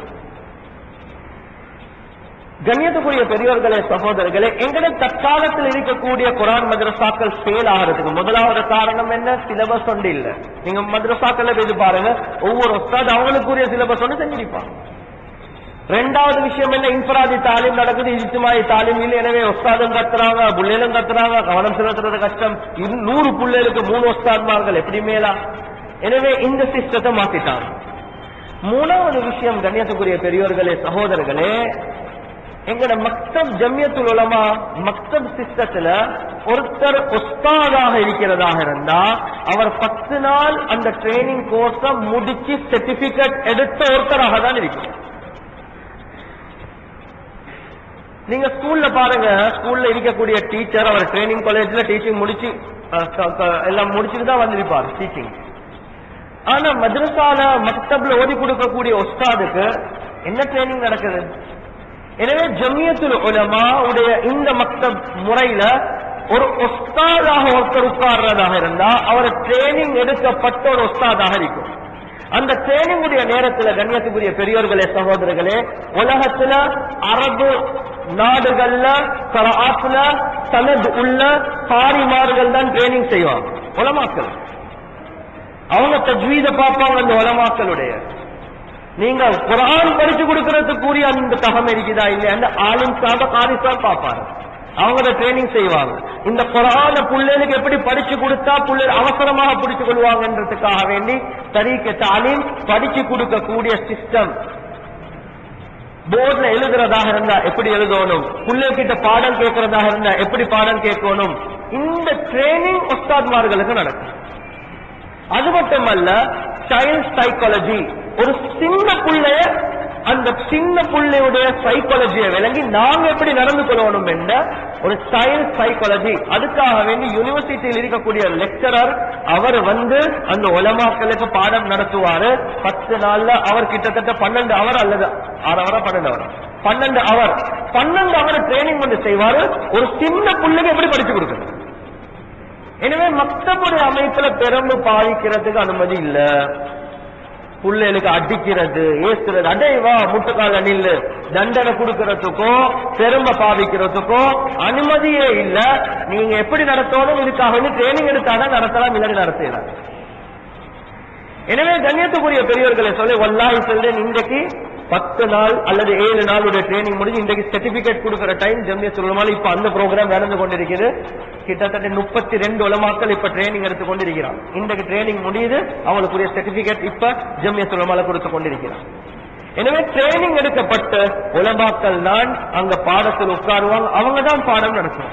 கண்ணியத்துக்குரிய பெரியோர்களே சகோதரர்களே எங்கட தற்காலத்தில் இருக்கக்கூடிய குரான் மதரசாக்கள் ஃபெயில் ஆகிறதுக்கு முதலாவது காரணம் என்ன சிலபஸ் ஒன்று இல்ல நீங்க மதரசாக்கள்ல போய் பாருங்க ஒவ்வொரு உஸ்தாத் அவங்களுக்குரிய சிலபஸ் ஒன்று செஞ்சிருப்பாங்க ரெண்டாவது விஷயம் என்ன இன்ஃபராதி தாலீம் நடக்குது இஜ்திமாயி தாலீம் இல்லை எனவே ஒஸ்தாதும் கத்துறாங்க புள்ளையிலும் கத்துறாங்க கவனம் செலுத்துறது கஷ்டம் இரு- நூறு புள்ளைகளுக்கு மூணு ஒஸ்தாத்மார்கள் எப்படி மேலா எனவே இந்த சிஸ்டத்தை மாத்திட்டாங்க மூணாவது விஷயம் கண்ணியத்துக்குரிய பெரியோர்களே சகோதரர்களே எங்கட மக்தப் ஜம்யத்துல் உலமா மக்தப் சிஸ்டத்துல ஒருத்தர் உஸ்தாதாக இருக்கிறதாக இருந்தா அவர் பத்து நாள் அந்த ட்ரைனிங் கோர்ஸ முடிச்சு சர்டிபிகேட் எடுத்த ஒருத்தராக தான் இருக்கும் நீங்க ஸ்கூல்ல பாருங்க ஸ்கூல்ல இருக்கக்கூடிய டீச்சர் அவர் ட்ரைனிங் காலேஜ்ல டீச்சிங் முடிச்சு அஹ், க- க- எல்லாம் முடிச்சுட்டு தான் வந்திருப்பார் டீச்சிங் ஆனா மദ്രസാல மக்தப்ல ஓதி கொடுக்கக்கூடிய ஒஸ்தாதுக்கு என்ன ட்ரைனிங் நடக்குது எனவே ஜமியத்துல் உலமா உடைய இந்த மக்தப் முறையில ஒரு ஒஸ்தாதாக ஒருத்தர் உட்கார்றதாக இருந்தா அவர் ட்ரைனிங் எடுக்கப்பட்ட ஒரு ஒஸ்தாதாக இருக்கும் அந்த ட்ரைனிங்குடைய நேரத்துல கண்ணியத்துக்குரிய பெரியோர்களே சகோதரர்களே உலகத்துல அரபு நாடுகள்ல கராத்துல சனத் உள்ள காரிமார்கள் தான் ட்ரைனிங் செய்வாங்க உலமாக்கள் அவங்க தஜ்வீத பார்ப்பாங்க அந்த உலமாக்களுடைய நீங்க குரான் படிச்சு கொடுக்கறதுக்குரிய அந்த தகம் இருக்குதா இல்லையா அந்த ஆலிம் சாப காரிசா பார்ப்பாங்க அவங்க ட்ரைனிங் செய்வாங்க இந்த குரான புள்ளைகளுக்கு எப்படி படிச்சு கொடுத்தா புள்ளைகள் அவசரமாக பிடிச்சு கொள்வாங்கன்றதுக்காக வேண்டி தரீக்க தாலீம் படிச்சு கொடுக்கக்கூடிய சிஸ்டம் போர்ட்ல எழுதுறதாக இருந்தா எப்படி எழுதணும் பிள்ளைகிட்ட பாடம் கேட்கறதாக இருந்தா எப்படி பாடம் கேட்கணும் இந்த ட்ரைனிங் உஸ்தாத்மார்களுக்கு நடக்கும் அது மட்டுமல்ல சைல்ட் சைக்காலஜி ஒரு சின்ன புள்ளைய அந்த சின்ன புள்ளையுடைய சைக்காலஜியை விளங்கி நாங்க எப்படி நடந்து கொள்ளணும் என்ற ஒரு சைல்ட் சைக்காலஜி அதுக்காக வேண்டி யூனிவர்சிட்டியில் இருக்கக்கூடிய லெக்சரர் அவர் வந்து அந்த உலமாக்களுக்கு பாடம் நடத்துவாரு பத்து நாள்ல அவர் கிட்டத்தட்ட பன்னெண்டு அவர் அல்லது ஆறு அவரா பன்னெண்டு அவர் பன்னெண்டு அவர் பன்னெண்டு அவர் ட்ரைனிங் வந்து செய்வாரு ஒரு சின்ன புள்ளைக்கு எப்படி படிச்சு கொடுக்கணும் எனவே மக்தபுடைய அமைப்புல பெரும்பு பாவிக்கிறதுக்கு அனுமதி இல்ல புள்ளைகளுக்கு அடிக்கிறது ஏசுறது அடைவா முட்டுக்கால நில்லு தண்டனை கொடுக்கறதுக்கோ பெரும்ப பாவிக்கிறதுக்கோ அனுமதியே இல்ல நீங்க எப்படி நடத்தணும் இதுக்காக வந்து ட்ரைனிங் எடுத்தாதான் நடத்தலாம் இல்லாட்டி நடத்தலாம் எனவே கண்ணியத்துக்குரிய பெரியவர்களை சொல்லி வல்லாஹி சொல்றேன் இன்றைக்கு பத்து நாள் அல்லது ஏழு நாளுடைய ட்ரைனிங் முடிஞ்சு இன்றைக்கு சர்டிபிகேட் கொடுக்கிற டைம் ஜம்மிய சொல்லுமாலும் இப்ப அந்த ப்ரோக்ராம் நடந்து கொண்டிருக்குது கிட்டத்தட்ட முப்பத்தி ரெண்டு உலமாக்கள் இப்ப ட்ரைனிங் எடுத்து கொண்டிருக்கிறான் இன்றைக்கு ட்ரைனிங் முடியுது அவங்களுக்குரிய சர்டிபிகேட் இப்ப ஜம்மிய சொல்லுமால கொடுத்து கொண்டிருக்கிறான் எனவே ட்ரைனிங் எடுக்கப்பட்ட உலமாக்கள் தான் அங்க பாடத்தில் உட்காருவாங்க அவங்க தான் பாடம் நடத்துவாங்க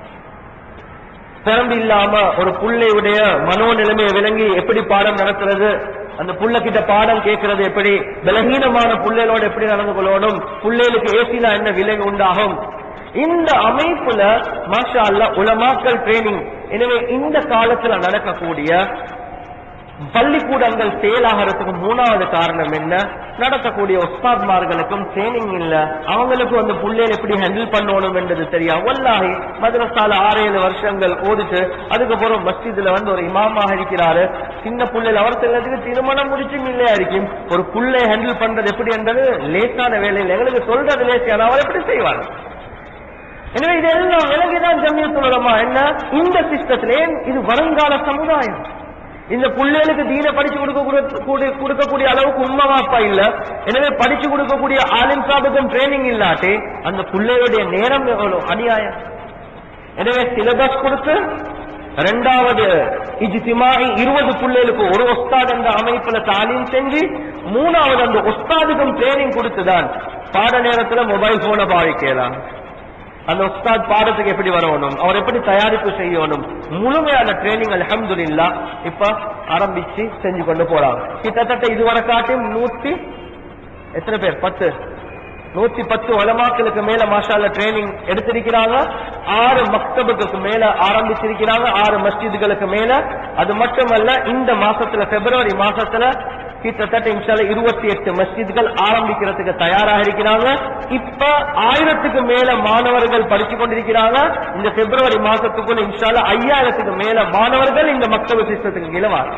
திறந்து இல்லாம ஒரு புள்ளையுடைய மனோநிலைமையை விளங்கி எப்படி பாடம் நடத்துறது அந்த புள்ள கிட்ட பாடம் கேட்கறது எப்படி பலகீனமான புள்ளைகளோட எப்படி நடந்து கொள்ளணும் புள்ளைகளுக்கு ஏசினா என்ன விலை உண்டாகும் இந்த அமைப்புல மாஷா அல்லா உலமாக்கல் ட்ரைனிங் எனவே இந்த காலத்துல நடக்கக்கூடிய பள்ளிக்கூடங்கள் செயலாகிறதுக்கு மூணாவது காரணம் என்ன நடக்கக்கூடிய உஸ்தாத்மார்களுக்கும் ட்ரைனிங் இல்ல அவங்களுக்கும் அந்த புள்ளையில எப்படி ஹேண்டில் பண்ணணும் என்றது தெரியா வல்லாஹி மதரசால ஆறு ஏழு வருஷங்கள் ஓடிட்டு அதுக்கப்புறம் மஸ்ஜிதுல வந்து ஒரு இமாமாக இருக்கிறாரு சின்ன புள்ளையில அவர் சிலதுக்கு திருமணம் முடிச்சும் இல்லையா இருக்கும் ஒரு புள்ளை ஹேண்டில் பண்றது எப்படி என்றது லேசான வேலையில் எங்களுக்கு சொல்றது லேசியான அவர் எப்படி செய்வார் எனவே இதெல்லாம் விலகிதான் ஜமியத்துலமா என்ன இந்த சிஸ்டத்திலே இது வருங்கால சமுதாயம் இந்த பிள்ளைகளுக்கு தீன படிச்சு கொடுக்க கொடுக்கக்கூடிய அளவுக்கு உண்மை வாப்பா இல்ல எனவே படிச்சு கொடுக்கக்கூடிய ஆலிம் சாபுக்கும் ட்ரைனிங் இல்லாட்டி அந்த பிள்ளைகளுடைய நேரம் எவ்வளவு அநியாயம் எனவே சிலபஸ் கொடுத்து ரெண்டாவது இஜ்திமாஇ இருபது பிள்ளைகளுக்கு ஒரு ஒஸ்தாத் என்ற அமைப்புல தாலீம் செஞ்சு மூணாவது அந்த ஒஸ்தாதுக்கும் ட்ரைனிங் கொடுத்துதான் பாட நேரத்துல மொபைல் போனை பாவிக்கலாம் அந்த உஸ்தாத் பாடத்துக்கு எப்படி வரணும் அவர் எப்படி தயாரிப்பு செய்யணும் முழுமையான ட்ரைனிங் அல்ஹம்துலில்லா இப்ப ஆரம்பிச்சு செஞ்சு கொண்டு போறாங்க கிட்டத்தட்ட இதுவரை காட்டியும் நூத்தி எத்தனை பேர் பத்து நூத்தி பத்து உலமாக்களுக்கு மேல மாஷால ட்ரைனிங் எடுத்திருக்கிறாங்க ஆறு மக்தபுக்கு மேல ஆரம்பிச்சிருக்கிறாங்க ஆறு மஸ்ஜிதுகளுக்கு மேல அது மட்டுமல்ல இந்த மாசத்துல பிப்ரவரி மாசத்துல கிட்டத்தட்ட இன்ஷால இருபத்தி எட்டு மஸ்ஜித்கள் ஆரம்பிக்கிறதுக்கு தயாராக இருக்கிறாங்க இப்ப ஆயிரத்துக்கு மேல மாணவர்கள் படிச்சு கொண்டிருக்கிறாங்க இந்த பிப்ரவரி மாசத்துக்குள்ள இன்ஷால ஐயாயிரத்துக்கு மேல மாணவர்கள் இந்த மக்தப சிஸ்டத்துக்கு கீழே வாங்க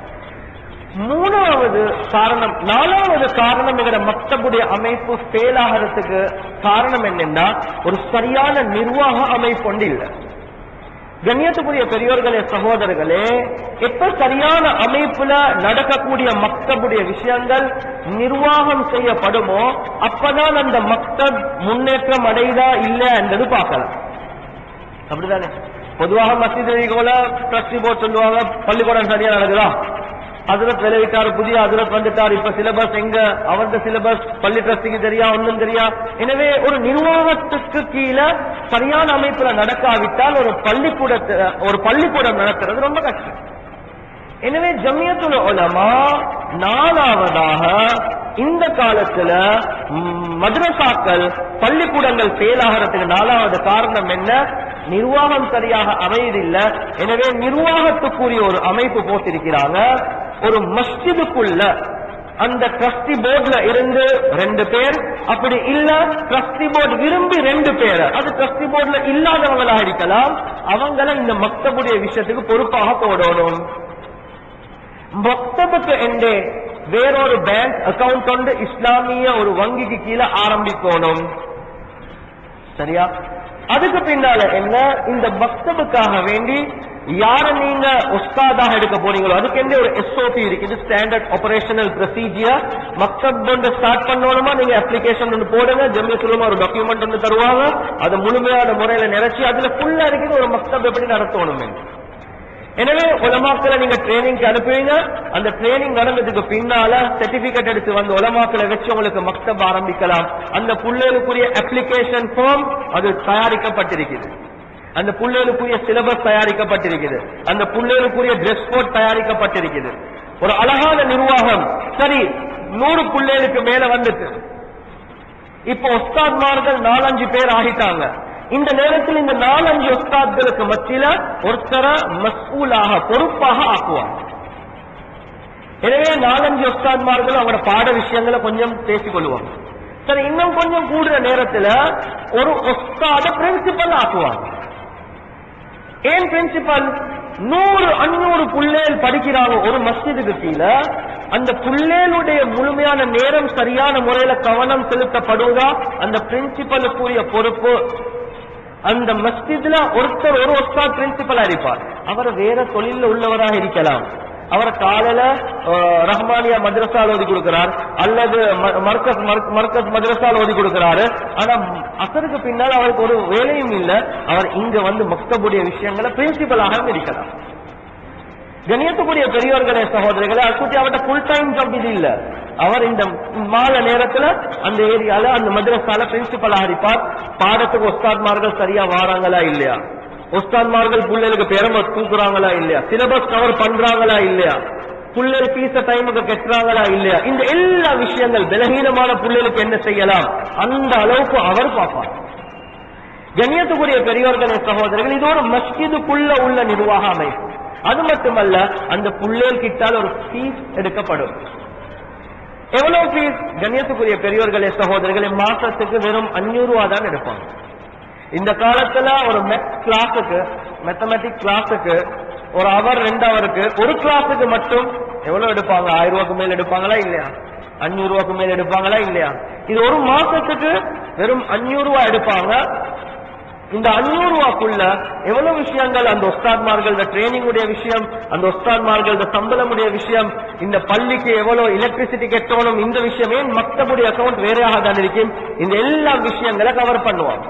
மூணாவது காரணம் நாலாவது காரணம் என்கிற மக்தபுடைய அமைப்பு ஃபெயில் ஆகிறதுக்கு காரணம் என்னன்னா ஒரு சரியான நிர்வாக அமைப்பு ஒன்று இல்லை கண்ணியத்துக்குரிய பெரியோர்களே சகோதரர்களே எப்ப சரியான அமைப்புல நடக்கக்கூடிய மக்தபுடைய விஷயங்கள் நிர்வாகம் செய்யப்படுமோ அப்பதான் அந்த மக்தப் முன்னேற்றம் அடையுதா இல்ல என்றது பார்க்கலாம் அப்படிதானே பொதுவாக மசித் போல ட்ரஸ்டி போர்ட் சொல்லுவாங்க பள்ளிக்கூடம் சரியா நடக்குதா ஹசரத் விளைவிட்டாரு புதிய ஹசரத் வந்துட்டார் இப்ப சிலபஸ் எங்க அவரது சிலபஸ் பள்ளி ட்ரஸ்டிக்கு தெரியா ஒன்றும் தெரியா எனவே ஒரு நிர்வாகத்துக்கு கீழே சரியான அமைப்புல நடக்காவிட்டால் ஒரு பள்ளிக்கூடத்தை ஒரு பள்ளிக்கூடம் நடத்துறது ரொம்ப கஷ்டம் எனவே ஜமியத்துல் உலமா நாலாவதாக இந்த காலத்துல ம், மദ്രസാக்கள் பள்ளிக்கூடங்கள் செயலாகிறதுக்கு நாலாவது காரணம் என்ன நிர்வாகம் சரியாக அமையதில்லை எனவே நிர்வாகத்துக்குரிய ஒரு அமைப்பு போட்டிருக்கிறாங்க ஒரு மஸ்ஜிதுக்குள்ள அந்த ட்ரஸ்டி போர்ட்ல இருந்து ரெண்டு பேர் அப்படி இல்ல ட்ரஸ்டி போர்டு விரும்பி ரெண்டு பேர் அது ட்ரஸ்டி போர்ட்ல இல்லாதவங்களா இருக்கலாம் அவங்கள இந்த மக்தபுடைய விஷயத்துக்கு பொறுப்பாக போடணும் மக்தபுக்கு எண்டே வேறொரு பேங்க் அக்கவுண்ட் கொண்டு இஸ்லாமிய ஒரு வங்கிக்கு கீழே ஆரம்பிக்கணும் சரியா அதுக்கு பின்னால என்ன இந்த மக்தபுக்காக வேண்டி யார நீங்க உஸ்தாதாக எடுக்க போறீங்களோ அதுக்கு என்ன ஒரு எஸ்ஓபி இருக்குது ஸ்டாண்டர்ட் ஆபரேஷனல் ப்ரொசீஜர் மக்தப் ஒன்று ஸ்டார்ட் பண்ணணுமா நீங்க அப்ளிகேஷன் ஒன்று போடுங்க ஜம்மு சொல்லுமா ஒரு டாக்குமெண்ட் ஒன்று தருவாங்க அதை முழுமையான முறையில நிறைச்சி அதுல ஃபுல்லா இருக்குது ஒரு மக்தப் எப்படி நடத்தணும் எனவே உலமாக்களை நீங்க ட்ரைனிங்க்கு அனுப்புவீங்க அந்த ட்ரைனிங் நடந்ததுக்கு பின்னால சர்டிபிகேட் எடுத்து வந்து உலமாக்களை வச்சு உங்களுக்கு மக்தப் ஆரம்பிக்கலாம் அந்த புள்ளைகளுக்குரிய அப்ளிகேஷன் ஃபார்ம் அது தயாரிக்கப்பட்டிருக்குது அந்த புள்ளைகளுக்குரிய சிலபஸ் தயாரிக்கப்பட்டிருக்குது அந்த புள்ளைகளுக்குரிய ட்ரெஸ் கோட் தயாரிக்கப்பட்டிருக்குது ஒரு அழகான நிர்வாகம் சரி நூறு புள்ளைகளுக்கு மேல வந்துட்டு இப்போ உஸ்தாத்மார்கள் நாலஞ்சு பேர் ஆகிட்டாங்க இந்த நேரத்தில் இந்த நாலஞ்சு உஸ்தாத்களுக்கு மத்தியில ஒருத்தர மஸ்கூலாக பொறுப்பாக ஆக்குவாங்க எனவே நாலஞ்சு உஸ்தாத்மார்கள் அவங்களோட பாட விஷயங்களை கொஞ்சம் பேசிக் கொள்வாங்க சரி இன்னும் கொஞ்சம் கூடுற நேரத்துல ஒரு உஸ்தாத பிரின்சிபல் ஆக்குவாங்க ஏன் பிரின்சிபல் நூறு அஞ்சூறு புள்ளேல் படிக்கிறாங்க ஒரு மஸ்ஜிதுக்கு கீழே அந்த புள்ளேலுடைய முழுமையான நேரம் சரியான முறையில கவனம் செலுத்தப்படுவதா அந்த பிரின்சிபலுக்குரிய பொறுப்பு அந்த மஸ்ஜித்ல ஒருத்தர் ஒரு ஒஸ்தாத் பிரின்சிபலா இருப்பார் அவர் வேற தொழில உள்ளவராக இருக்கலாம் அவர் காலையில அஹ், ரஹ்மானியா மദ്രസാல ஓதி கொடுக்கிறார் அல்லது ம- மர்கஸ் மர்க்- மர்கஸ் மദ്രസാல ஓதி கொடுக்கிறாரு ஆனா அசருக்கு பின்னால் அவருக்கு ஒரு வேலையும் இல்ல அவர் இங்க வந்து மக்தபுடைய விஷயங்களை பிரின்சிபலாக இருக்கலாம் கணியத்துக்குரிய பெரியவர்களே சகோதரிகளே அக்குட்டி அவர்கிட்ட ஃபுல் டைம் ஜாப் இது இல்ல அவர் இந்த மாலை நேரத்துல அந்த ஏரியால அந்த மദ്രസാல பிரின்சிபலாக இருப்பார் பாடத்துக்கு உஸ்தாத்மார்கள் சரியா வாராங்களா இல்லையா உஸ்தாத்மார்கள் பிள்ளைகளுக்கு பெருமை தூக்குறாங்களா இல்லையா சிலபஸ் கவர் பண்றாங்களா இல்லையா புள்ளல் பீச டைமுக்கு கெட்டுறாங்களா இல்லையா இந்த எல்லா விஷயங்கள் பலகீனமான புள்ளைகளுக்கு என்ன செய்யலாம் அந்த அளவுக்கு அவர் பார்ப்பார் கண்ணியத்துக்குரிய பெரியோர்களே சகோதரர்கள் இது ஒரு மஸ்ஜிதுக்குள்ள உள்ள நிர்வாக அமைப்பு அது மட்டுமல்ல அந்த புள்ளேல் கிட்டால் ஒரு ஃபீஸ் எடுக்கப்படும் எவ்வளவு ஃபீஸ் கண்ணியத்துக்குரிய பெரியோர்களே சகோதரர்களே மாசத்துக்கு வெறும் அஞ்சூறு ரூபா தான் எடுப்பாங்க இந்த காலத்துல ஒரு மேத்ஸ் கிளாஸுக்கு மேத்தமெட்டிக் கிளாஸுக்கு ஒரு அவர் ரெண்டு அவருக்கு ஒரு கிளாஸுக்கு மட்டும் எவ்வளவு எடுப்பாங்க ஆயிரம் ரூபாய்க்கு மேல எடுப்பாங்களா இல்லையா அஞ்சூறு ரூபாய்க்கு மேல எடுப்பாங்களா இல்லையா இது ஒரு மாசத்துக்கு வெறும் அஞ்சூறு ரூபாய் எடுப்பாங்க இந்த அஞ்சூறு ரூபாக்குள்ள எவ்வளவு விஷயங்கள் அந்த உஸ்தாத்மார்கள் ட்ரைனிங் உடைய விஷயம் அந்த உஸ்தாத்மார்கள் சம்பளமுடைய விஷயம் இந்த பள்ளிக்கு எவ்வளவு எலக்ட்ரிசிட்டி கட்டணும் இந்த விஷயமே மக்தபுடைய அக்கவுண்ட் வேறையாக தான் இருக்கும் இந்த எல்லா விஷயங்களை கவர் பண்ணுவாங்க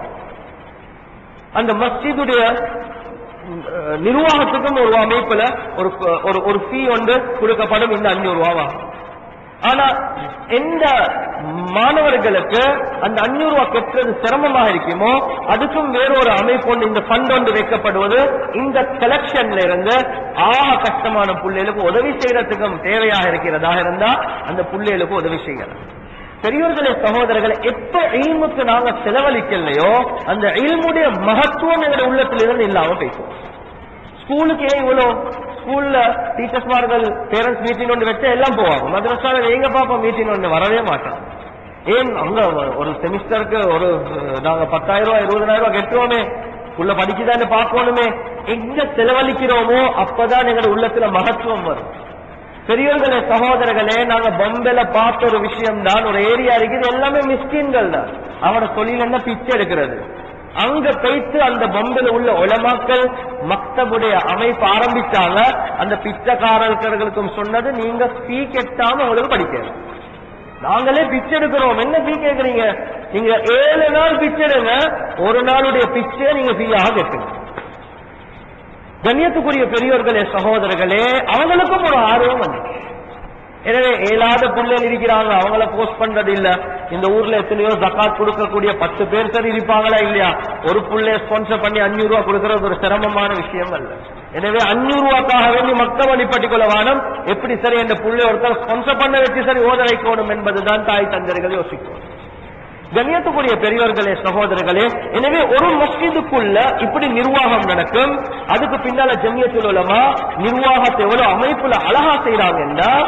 அந்த மஸ்ஜிதுடைய அஹ், நிர்வாகத்துக்கும் ஒரு அமைப்புல ஒரு ஒரு ஒரு ஃபீ ஒன்று கொடுக்கப்படும் இந்த அஞ்சூறு ரூபாவா ஆனா எந்த மாணவர்களுக்கு அந்த அஞ்சூறு ரூபாய் கட்டுறது சிரமமாக இருக்குமோ அதுக்கும் வேறொரு அமைப்பு ஒன்று இந்த ஃபண்ட் ஒன்று வைக்கப்படுவது இந்த கலெக்ஷன்ல இருந்து ஆக கஷ்டமான புள்ளைகளுக்கு உதவி செய்யறதுக்கும் தேவையாக இருக்கிறதாக இருந்தா அந்த புள்ளைகளுக்கு உதவி செய்யலாம் பெரியோர்களே சகோதரர்களை எப்ப இல்முக்கு நாங்க செலவழிக்கலையோ அந்த இல்முடைய மகத்துவம் எங்களுடைய உள்ளத்திலிருந்து இல்லாம பேசுவோம் ஸ்கூலுக்கு ஏன் இவ்வளோ ஸ்கூல்ல டீச்சர்ஸ்மார்கள் பேரண்ட்ஸ் மீட்டிங் ஒன்று வச்சா எல்லாம் போவாங்க மദ്രസാல எங்க பாப்பா மீட்டிங் ஒன்று வரவே மாட்டாங்க ஏன் அங்க ஒரு செமிஸ்டருக்கு ஒரு அஹ், நாங்க பத்தாயிரம் ரூபாய் இருபதாயிரம் ரூபாய் கட்டுவோமே உள்ள படிக்குதான்னு பார்க்கணுமே எங்க செலவழிக்கிறோமோ அப்பதான் எங்களோட உள்ளத்துல மகத்துவம் வரும் பெரியவர்களே சகோதரர்களே நாங்க பொம்பைல பார்த்த ஒரு விஷயம் தான் ஒரு ஏரியா இருக்குது எல்லாமே மிஸ்கின்கள் தான் அவனோட தொழில் என்ன பிச்சை எடுக்கிறது அங்க போயிட்டு அந்த பொம்பைல உள்ள உலமாக்கள் மக்தபுடைய அமைப்பு ஆரம்பிச்சாங்க அந்த பிச்சைக்காரர்களுக்கும் சொன்னது நீங்க ஃபீ கெட்டாம உங்களுக்கு படிக்கணும் நாங்களே பிச்சை எடுக்கிறோம் என்ன ஃபீ கேக்குறீங்க நீங்க ஏழு நாள் பிச்சை எடுங்க ஒரு நாளுடைய பிச்சை நீங்க ஃபீயாக கட்டுங்க கண்ணியத்துக்குரிய பெரியோர்களே சகோதரர்களே அவங்களுக்கும் ஒரு ஆர்வம் வந்து எனவே ஏழாத பிள்ளைகள் இருக்கிறாங்க அவங்கள போஸ்ட் பண்றது இல்ல இந்த ஊர்ல எத்தனையோ ஜக்காத் கொடுக்கக்கூடிய பத்து பேர் சரி இருப்பாங்களா இல்லையா ஒரு புள்ளைய ஸ்பான்சர் பண்ணி அஞ்சூறு ரூபா கொடுக்கறது ஒரு சிரமமான விஷயம் அல்ல எனவே அஞ்சூறு ரூபாக்காக வேண்டி மக்கள் வழிபட்டுக் கொள்ள வேணும் எப்படி சரி இந்த புள்ளை ஒருத்தர் ஸ்பான்சர் பண்ண வச்சு சரி ஓத வைக்கணும் என்பதுதான் தாய் தந்தர்கள் யோசிக்கணும் கண்ணியத்துக்குரிய பெரியவர்களே சகோதரர்களே எனவே ஒரு மஸ்ஜிதுக்குள்ள இப்படி நிர்வாகம் நடக்கும் அதுக்கு பின்னால ஜமியத்துல் உலமா நிர்வாகத்தை எவ்வளவு அமைப்புல அழகா செய்யறாங்கன்னா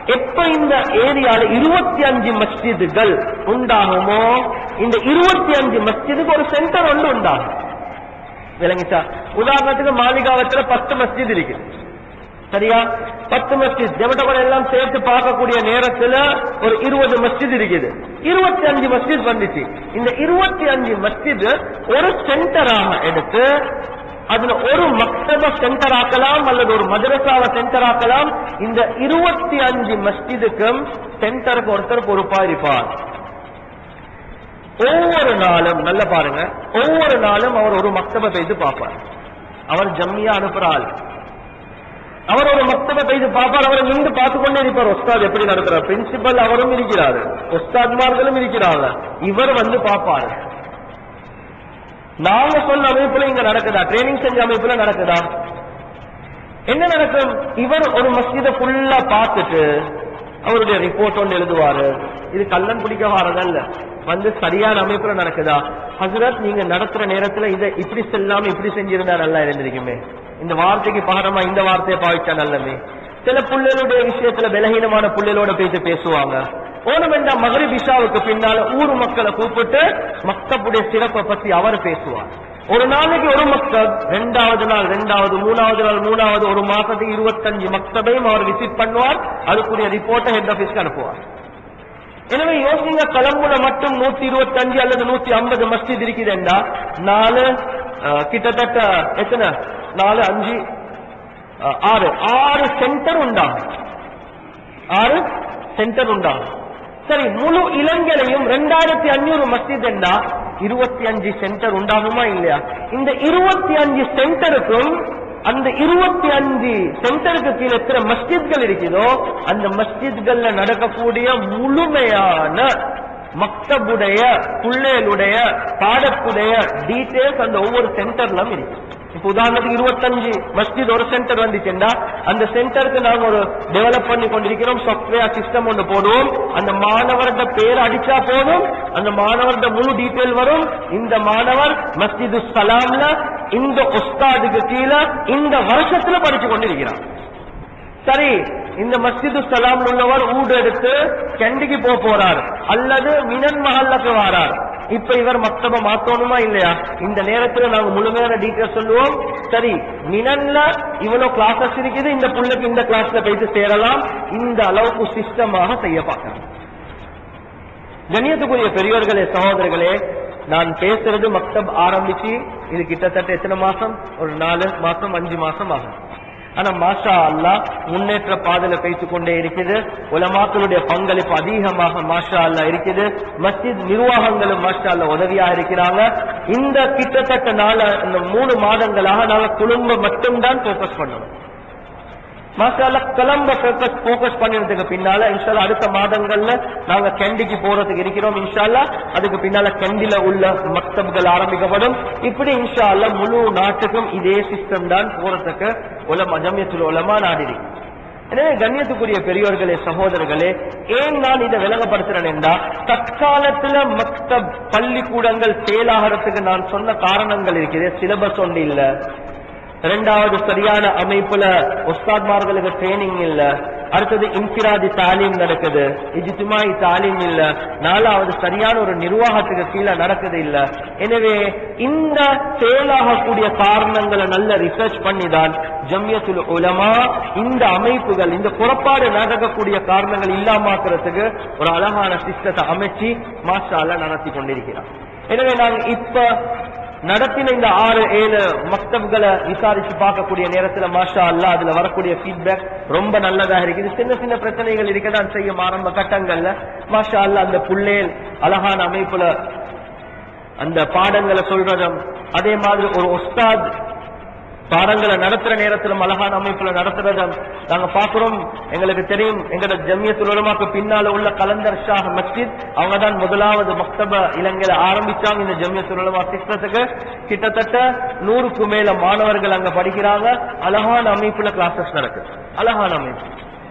எப்ப இந்த ஏரியால இருபத்தி அஞ்சு மஸ்ஜிதுகள் உண்டாகுமோ இந்த இருபத்தி அஞ்சு மஸ்ஜிதுக்கு ஒரு சென்டர் ஒன்று உண்டாகும் விளங்கிச்சா உதாரணத்துக்கு மாளிகாவத்துல பத்து மஸ்ஜித் இருக்கு சரியா பத்து மஸ்ஜித் ஜெபட்டபட எல்லாம் சேர்த்து பார்க்கக்கூடிய நேரத்துல ஒரு இருபது மஸ்ஜித் இருக்குது இருபத்தி அஞ்சு மஸ்ஜித் வந்துச்சு இந்த இருபத்தி அஞ்சு மஸ்ஜித் ஒரு சென்டராக எடுத்து அதுல ஒரு மக்தப சென்டர் ஆக்கலாம் அல்லது ஒரு மதரசாவை சென்டர் ஆக்கலாம் இந்த இருபத்தி அஞ்சு மஸ்ஜிதுக்கும் சென்டருக்கு ஒருத்தர் பொறுப்பா இருப்பார் ஒவ்வொரு நாளும் நல்ல பாருங்க ஒவ்வொரு நாளும் அவர் ஒரு மக்தப பெய்து பார்ப்பார் அவர் ஜம்மியா அனுப்புற ஆள் அவர் ஒரு மக்தப பெய்து பார்ப்பார் அவரை நின்று பார்த்து கொண்டே இருப்பார் ஒஸ்தாத் எப்படி நடத்துறார் பிரின்சிபல் அவரும் இருக்கிறாரு ஒஸ்தாத்மார்களும் இருக்கிறாங்க இவர் வந்து பார்ப்பார் நாங்க சொன்ன அமைப்புல இங்க நடக்குதா ட்ரைனிங் செஞ்ச அமைப்புல நடக்குதா என்ன நடக்கும் இவர் ஒரு மஸ்ஜித ஃபுல்லா பார்த்துட்டு அவருடைய ரிப்போர்ட் ஒன்று எழுதுவாரு இது கள்ளன் பிடிக்க வாரதல்ல வந்து சரியான அமைப்புல நடக்குதா ஹசரத் நீங்க நடத்துற நேரத்துல இதை இப்படி செல்லாம இப்படி செஞ்சிருந்தா நல்லா இருந்திருக்குமே இந்த வார்த்தைக்கு பகரமா இந்த வார்த்தையை பாவிச்சா நல்லமே சில புள்ளைகளுடைய விஷயத்துல பலகீனமான புள்ளைகளோட பேசி பேசுவாங்க ஓணமெண்டா மகரிப் இஷாவுக்கு பின்னால ஊர் மக்களை கூப்பிட்டு மக்தப்புடைய சிறப்பை பத்தி அவர் பேசுவார் ஒரு நாளைக்கு ஒரு மக்தப் ரெண்டாவது நாள் ரெண்டாவது மூணாவது நாள் மூணாவது ஒரு மாசத்துக்கு இருபத்தஞ்சு மக்தபையும் அவர் விசிட் பண்ணுவார் அதுக்குரிய ரிப்போர்ட்டை ஹெட் ஆபீஸ்க்கு அனுப்புவார் எனவே யோசிங்க கலம்புல மட்டும் நூத்தி இருபத்தஞ்சு அல்லது நூத்தி ஐம்பது மஸ்ஜித் இருக்குதுண்டா நாலு அஹ், கிட்டத்தட்ட எத்தனை நாலு அஞ்சு அஹ், ஆறு ஆறு சென்டர் உண்டாகும் ஆறு சென்டர் உண்டாகும் சரி முழு இலங்கையிலையும் ரெண்டாயிரத்தி அஞ்சூறு மஸ்ஜித் என்றா இருபத்தி அஞ்சு சென்டர் உண்டாகுமா இல்லையா இந்த இருபத்தி அஞ்சு சென்டருக்கும் அந்த இருபத்தி அஞ்சு சென்டருக்கு கீழே எத்தனை மஸ்ஜித்கள் இருக்குதோ அந்த மஸ்ஜித்கள்ல நடக்கக்கூடிய முழுமையான மக்தபுடைய பிள்ளைகளுடைய பாடத்துடைய டீடைல்ஸ் அந்த ஒவ்வொரு சென்டர்லும் இருக்கு இப்ப உதாரணத்துக்கு இருபத்தஞ்சு மஸ்ஜித் ஒரு சென்டர் வந்துச்சுன்னா அந்த சென்டருக்கு நாங்க ஒரு டெவலப் பண்ணி கொண்டிருக்கிறோம் சாஃப்ட்வேர் சிஸ்டம் ஒன்று போடுவோம் அந்த மாணவர்கிட்ட பேர் அடிச்சா போதும் அந்த மாணவர்கிட்ட முழு டீட்டெயில் வரும் இந்த மாணவர் மஸ்ஜிது சலாம்ல இந்த உஸ்தாதுக்கு கீழே இந்த வருஷத்துல படிச்சு கொண்டிருக்கிறார் சரி இந்த மஸ்ஜிது சலாம் உள்ளவர் ஊடு எடுத்து கண்டிக்கு போக போறார் அல்லது மினன் மஹல்லுக்கு வாரார் இப்ப இவர் மக்தப மாத்தணுமா இல்லையா இந்த நேரத்துல நாங்க முழுமையான டீட்டெயில் சொல்லுவோம் சரி மினன்ல இவ்வளவு கிளாஸஸ் இருக்குது இந்த புள்ளைக்கு இந்த கிளாஸ்ல போயிட்டு சேரலாம் இந்த அளவுக்கு சிஸ்டமாக செய்ய பார்க்கலாம் கண்ணியத்துக்குரிய பெரியவர்களே சகோதரர்களே நான் பேசுறது மக்தப் ஆரம்பிச்சு இது கிட்டத்தட்ட எத்தனை மாசம் ஒரு நாலு மாசம் அஞ்சு மாசம் ஆகும் ஆனா மாஷா அல்லாஹ் முன்னேற்ற பாதையில பேசிக் கொண்டே இருக்குது உலமாக்களுடைய பங்களிப்பு அதிகமாக மாஷா அல்லாஹ் இருக்குது மஸ்ஜித் நிர்வாகங்களும் மாஷா அல்லாஹ் உதவியா இருக்கிறாங்க இந்த கிட்டத்தட்ட நாள இந்த மூணு மாதங்களாக நாங்க குடும்பம் மட்டும்தான் போக்கஸ் பண்ணணும் மாஷா அல்லாஹ் கிளம்ப போக்கஸ் போக்கஸ் பண்ணினதுக்கு பின்னால இன்ஷால்லா அடுத்த மாதங்கள்ல நாங்க கண்டிக்கு போறதுக்கு இருக்கிறோம் இன்ஷால்லா அதுக்கு பின்னால கண்டில உள்ள மக்தப்கள் ஆரம்பிக்கப்படும் இப்படி இன்ஷா அல்லாஹ் முழு நாட்டுக்கும் இதே சிஸ்டம் தான் போறதுக்கு உலமா ஜமியத்துல் உலமா நாடிடி எனவே கண்ணியத்துக்குரிய பெரியோர்களே சகோதரர்களே ஏன் நான் இதை விளங்கப்படுத்துறேன் என்றா தற்காலத்துல மக்தப் பள்ளிக்கூடங்கள் செயலாகிறதுக்கு நான் சொன்ன காரணங்கள் இருக்குது சிலபஸ் ஒன்று இல்ல இரண்டாவது சரியான அமைப்புல உஸ்தாத்மார்களுக்கு ட்ரைனிங் இல்ல அடுத்தது இன்பிராதி தாலீம் நடக்குது இஜித்துமாய் தாலீம் இல்ல நாலாவது சரியான ஒரு நிர்வாகத்துக்கு கீழே நடக்குது இல்ல எனவே இந்த செயலாகக்கூடிய காரணங்களை நல்ல ரிசர்ச் பண்ணி தான் ஜம்யத்துல் உலமா இந்த அமைப்புகள் இந்த புறப்பாடு நடக்கக்கூடிய காரணங்கள் இல்லாமாக்குறதுக்கு ஒரு அழகான சிஸ்டத்தை அமைச்சு மாஷால நடத்தி கொண்டிருக்கிறார் எனவே நாங்க இப்ப நடத்தின இந்த ஆறு ஏழு மக்தப்களை விசாரிச்சு பார்க்கக்கூடிய நேரத்துல மாஷா அல்லா அதுல வரக்கூடிய ஃபீட்பேக் ரொம்ப நல்லதாக இருக்குது சின்ன சின்ன பிரச்சனைகள் இருக்கதான் செய்யும் ஆரம்ப கட்டங்கள்ல மாஷா அல்லா அந்த புள்ளேல் அழகான அமைப்புல அந்த பாடங்களை சொல்றதும் அதே மாதிரி ஒரு ஒஸ்தாத் பாடங்களை நடத்துற நேரத்துல அழகான அமைப்புல நடத்துறதும் நாங்க பாக்குறோம் எங்களுக்கு தெரியும் எங்களோட ஜமியத்துல் உலமாக்கு பின்னால உள்ள கலந்தர் ஷாஹ் மஸ்ஜித் அவங்க தான் முதலாவது மக்தப இலங்கையில ஆரம்பிச்சாங்க இந்த ஜமியத்துல் உலமா சிஸ்டத்துக்கு கிட்டத்தட்ட நூறுக்கு மேல மாணவர்கள் அங்க படிக்கிறாங்க அழகான அமைப்புல கிளாஸஸ் நடக்குது அழகான அமைப்பு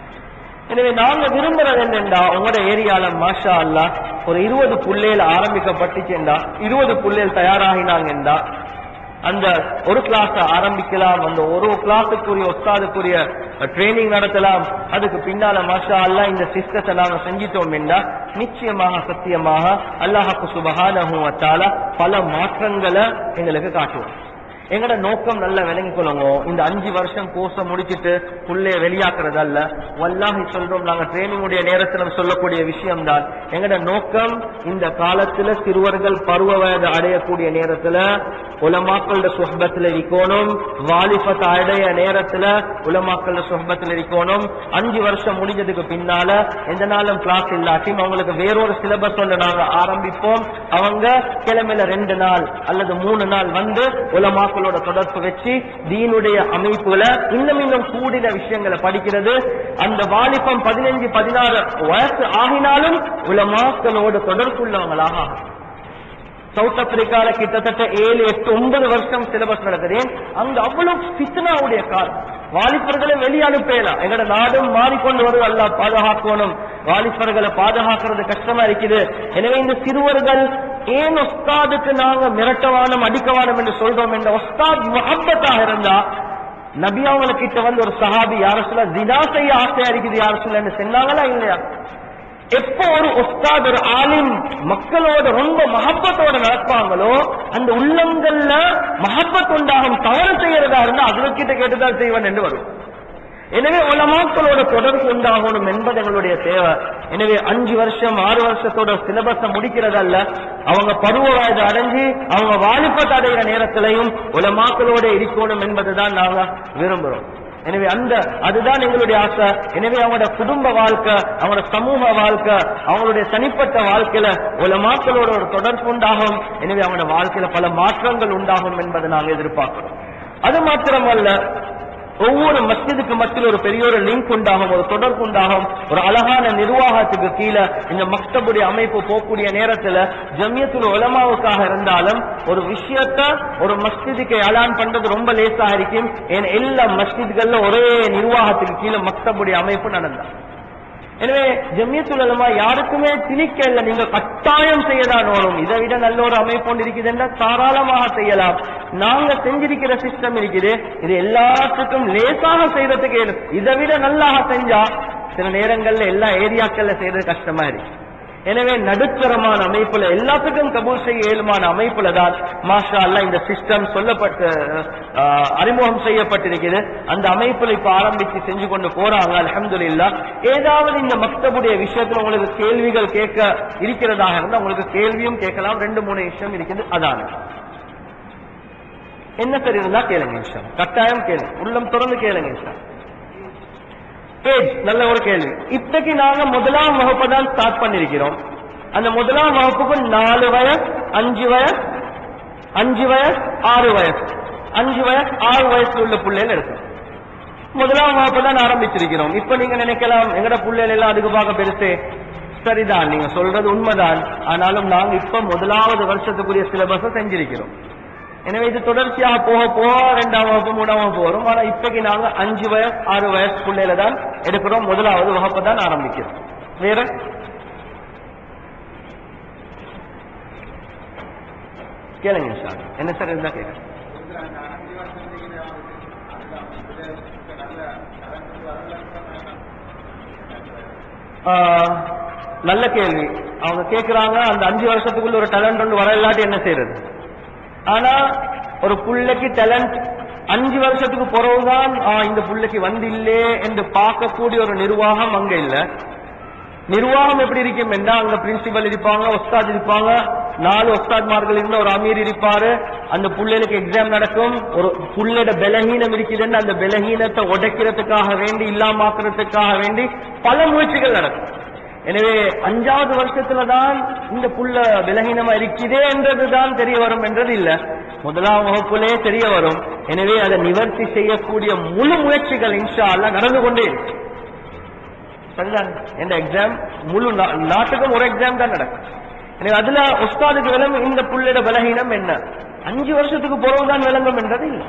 எனவே நாங்க விரும்புறது என்னண்டா உங்களோட ஏரியால மாஷா அல்லா ஒரு இருபது புள்ளைகள் ஆரம்பிக்கப்பட்டுச்சுண்டா இருபது புள்ளைகள் தயாராகினாங்கண்டா அந்த ஒரு கிளாஸ் ஆரம்பிக்கலாம் அந்த ஒரு கிளாஸுக்குரிய ஒஸ்தாதுக்குரிய ட்ரைனிங் நடத்தலாம் அதுக்கு பின்னால மாஷா அல்லாஹ் இந்த சிஸ்டத்தை நாங்க செஞ்சிட்டோம் என்றா நிச்சயமாக சத்தியமாக அல்லாஹாக்கு சுபஹானஹு வ தஆலா பல மாற்றங்களை எங்களுக்கு காட்டுவோம் எங்கட நோக்கம் நல்லா விளங்கிக் கொள்ளுங்க இந்த அஞ்சு வருஷம் கோர்ஸ முடிச்சிட்டு புள்ளைய வெளியாக்குறதல்ல வல்லாஹி சொல்றோம் நாங்க ட்ரைனிங் உடைய நேரத்துல சொல்லக்கூடிய விஷயம் தான் எங்கட நோக்கம் இந்த காலத்துல சிறுவர்கள் பருவ வயது அடையக்கூடிய நேரத்துல உலமாக்களோட சுஹபத்துல இருக்கணும் வாலிபத்தை அடைய நேரத்துல உலமாக்களோட சுஹபத்துல இருக்கணும் அஞ்சு வருஷம் முடிஞ்சதுக்கு பின்னால எந்த நாளும் கிளாஸ் இல்லாட்டியும் அவங்களுக்கு வேறொரு சிலபஸ் ஒன்று நாங்க ஆரம்பிப்போம் அவங்க கிழமையில ரெண்டு நாள் அல்லது மூணு நாள் வந்து உலமாக்களோட தொடர்பு வச்சு தீனுடைய அமைப்புல இன்னும் இன்னும் கூடின விஷயங்களை படிக்கிறது அந்த வாலிபம் பதினஞ்சு பதினாறு வயசு ஆகினாலும் உலமாக்களோட தொடர்புள்ளவங்களாக ஆகும். சவுத் ஆப்பிரிக்கால கிட்டத்தட்ட ஏழு எட்டு ஒன்பது வருஷம் சிலபஸ் நடக்குது அங்க அவ்வளவு ஃபித்னாவுடைய காலம் வாலிபர்களை வெளியே அனுப்பலாம் எங்கட நாடும் மாறிக்கொண்டு வருவது அல்ல பாதுகாக்கணும் வாலிபர்களை பாதுகாக்கிறது கஷ்டமா இருக்குது எனவே இந்த சிறுவர்கள் ஏன் ஒஸ்தாதுக்கு நாங்க மிரட்டவானம் அடிக்கவானம் என்று சொல்றோம் என்ற ஒஸ்தாத் முகப்பத்தாக இருந்தா நபி அவங்க கிட்ட வந்து ஒரு சஹாபி யார சொல்ல தினா செய்ய ஆசையா இருக்குது யார சொல்ல சொன்னாங்களா இல்லையா எப்போ ஒரு உஸ்தாத் ஒரு ஆலிம் மக்களோட ரொம்ப மஹப்பத்தோட நடப்பாங்களோ அந்த உள்ளங்கள்ல மஹப்பத் உண்டாகும் தவறு செய்யறதா இருந்தா அதற்கிட்ட கேட்டுதான் செய்வன் என்று வரும் எனவே உலமாக்களோட தொடர்பு உண்டாகணும் என்பது எங்களுடைய தேவை எனவே அஞ்சு வருஷம் ஆறு வருஷத்தோட சிலபஸ முடிக்கிறதல்ல அவங்க பருவ வயது அடைஞ்சு அவங்க வாலிபத்தை அடைகிற நேரத்திலையும் உலமாக்களோட இருக்கணும் என்பதுதான் நாங்க விரும்புறோம் எனவே அந்த அதுதான் எங்களுடைய ஆசை எனவே அவங்களோட குடும்ப வாழ்க்கை அவங்களோட சமூக வாழ்க்கை அவங்களுடைய தனிப்பட்ட வாழ்க்கையில உலமாக்களோட ஒரு தொடர்பு உண்டாகும் எனவே அவங்களோட வாழ்க்கையில பல மாற்றங்கள் உண்டாகும் என்பதை நாங்கள் எதிர்பார்க்கிறோம் அது மாத்திரமல்ல ஒவ்வொரு மஸ்ஜிதுக்கு மத்தியில் ஒரு பெரிய ஒரு லிங்க் உண்டாகும் ஒரு தொடர்பு உண்டாகும் ஒரு அழகான நிர்வாகத்துக்கு கீழே இந்த மக்தபுடைய அமைப்பு போகக்கூடிய நேரத்துல ஜமியத்துல உலமாவுக்காக இருந்தாலும் ஒரு விஷயத்த ஒரு மஸ்ஜிதுக்கு அலான் பண்றது ரொம்ப லேசாக இருக்கும் ஏன்னா எல்லா மஸ்ஜிதுகள்ல ஒரே நிர்வாகத்துக்கு கீழே மக்தபுடைய அமைப்பு நடந்தா எனவே ஜமியத்துல் உலமா யாருக்குமே திணிக்க இல்லை நீங்க கட்டாயம் செய்யதான் வேணும் இதை விட நல்ல ஒரு அமைப்பு ஒன்று இருக்குதுன்னா தாராளமாக செய்யலாம் நாங்க செஞ்சிருக்கிற சிஸ்டம் இருக்குது இது எல்லாத்துக்கும் லேசாக செய்யறதுக்கு இயலும். இதை விட நல்லாக செஞ்சா சில நேரங்கள்ல எல்லா ஏரியாக்கள்ல செய்யறது கஷ்டமா இருக்கு எனவே நடுத்தரமான அமைப்புல எல்லாத்துக்கும் கபூல் செய்ய இயலுமான அமைப்புல தான் மாஷா அல்லாஹ் இந்த சிஸ்டம் சொல்லப்பட்டு ஆஹ், அறிமுகம் செய்யப்பட்டிருக்கிறது அந்த அமைப்புல இப்ப ஆரம்பிச்சு செஞ்சு கொண்டு போறாங்க அல்ஹம்துலில்லாஹ் ஏதாவது இந்த மக்தபுடைய விஷயத்துல உங்களுக்கு கேள்விகள் கேட்க இருக்கிறதாக இருந்தா உங்களுக்கு கேள்வியும் கேட்கலாம் ரெண்டு மூணு விஷயம் இருக்குது அதான் என்ன சரி இருந்தா கேளுங்க இன்ஷா கட்டாயம் கேளுங்க உள்ளம் திறந்து கேளுங்க இன்ஷா பேஜ் நல்ல ஒரு கேள்வி இப்பைக்கு நாங்க முதலாம் வகுப்பை தான் ஸ்டார்ட் பண்ணிருக்கிறோம் அந்த முதலாம் வகுப்புக்கு நாலு வயசு அஞ்சு வயசு அஞ்சு வயசு ஆறு வயசு அஞ்சு வயசு ஆறு வயசுல உள்ள பிள்ளைகள் இருக்கு முதலாம் வகுப்பு தான் ஆரம்பிச்சிருக்கிறோம் இப்ப நீங்க நினைக்கலாம் எங்கட பிள்ளைகள் எல்லாம் அதுக்கு பார்க்க பெருசு சரிதான் நீங்க சொல்றது உண்மைதான் ஆனாலும் நாங்க இப்ப முதலாவது வருஷத்துக்குரிய சிலபஸ செஞ்சிருக்கிறோம் எனவே இது தொடர்ச்சியாக போக போக ரெண்டாம் வகுப்பு மூணாம் வகுப்பு வரும் ஆனா இப்பைக்கு நாங்க அஞ்சு வயசு ஆறு வயசு பிள்ளையில தான் எடுக்கிறோம் முதலாவது வகுப்பை தான் ஆரம்பிக்கிறோம் வேற கேளுங்க இன்ஷா அல்லாஹ். என்ன சார் இருந்தா கேட்க ஆஹ், நல்ல கேள்வி அவங்க கேக்குறாங்க அந்த அஞ்சு வருஷத்துக்குள்ள ஒரு டேலண்ட் ஒன்று வர இல்லாட்டி என்ன செய்யறது ஆனா ஒரு புள்ளைக்கு டேலண்ட் அஞ்சு வருஷத்துக்கு பிறகுதான் ஆ, இந்த புள்ளைக்கு வந்து இல்லே என்று பார்க்கக்கூடிய ஒரு நிர்வாகம் அங்க இல்ல நிர்வாகம் எப்படி இருக்கும் என்றா அங்க பிரின்சிபல் இருப்பாங்க ஒஸ்தாத் இருப்பாங்க நாலு ஒஸ்தாத்மார்கள் இருந்த ஒரு அமீர் இருப்பாரு அந்த புள்ளைகளுக்கு எக்ஸாம் நடக்கும் ஒரு புள்ளையோட பலகீனம் இருக்குதுன்னு அந்த பலகீனத்தை உடைக்கிறதுக்காக வேண்டி இல்லாமாக்குறதுக்காக வேண்டி பல முயற்சிகள் நடக்கும் எனவே அஞ்சாவது வருஷத்துல தான் இந்த புள்ள விலகினமா இருக்குதே என்றதுதான் தெரிய வரும் என்றது இல்ல முதலாம் வகுப்புலே தெரிய வரும் எனவே அதை நிவர்த்தி செய்யக்கூடிய முழு முயற்சிகள் இன்ஷா அல்லாஹ் நடந்து கொண்டே இருக்கு. சரிதான் எந்த எக்ஸாம் முழு நா- நாட்டுக்கும் ஒரு எக்ஸாம் தான் நடக்கும் எனவே அதுல உஸ்தாதுக்கு விளங்கும் இந்த புள்ளையோட பலகீனம் என்ன அஞ்சு வருஷத்துக்கு பிறகுதான் விளங்கும் என்றது இல்ல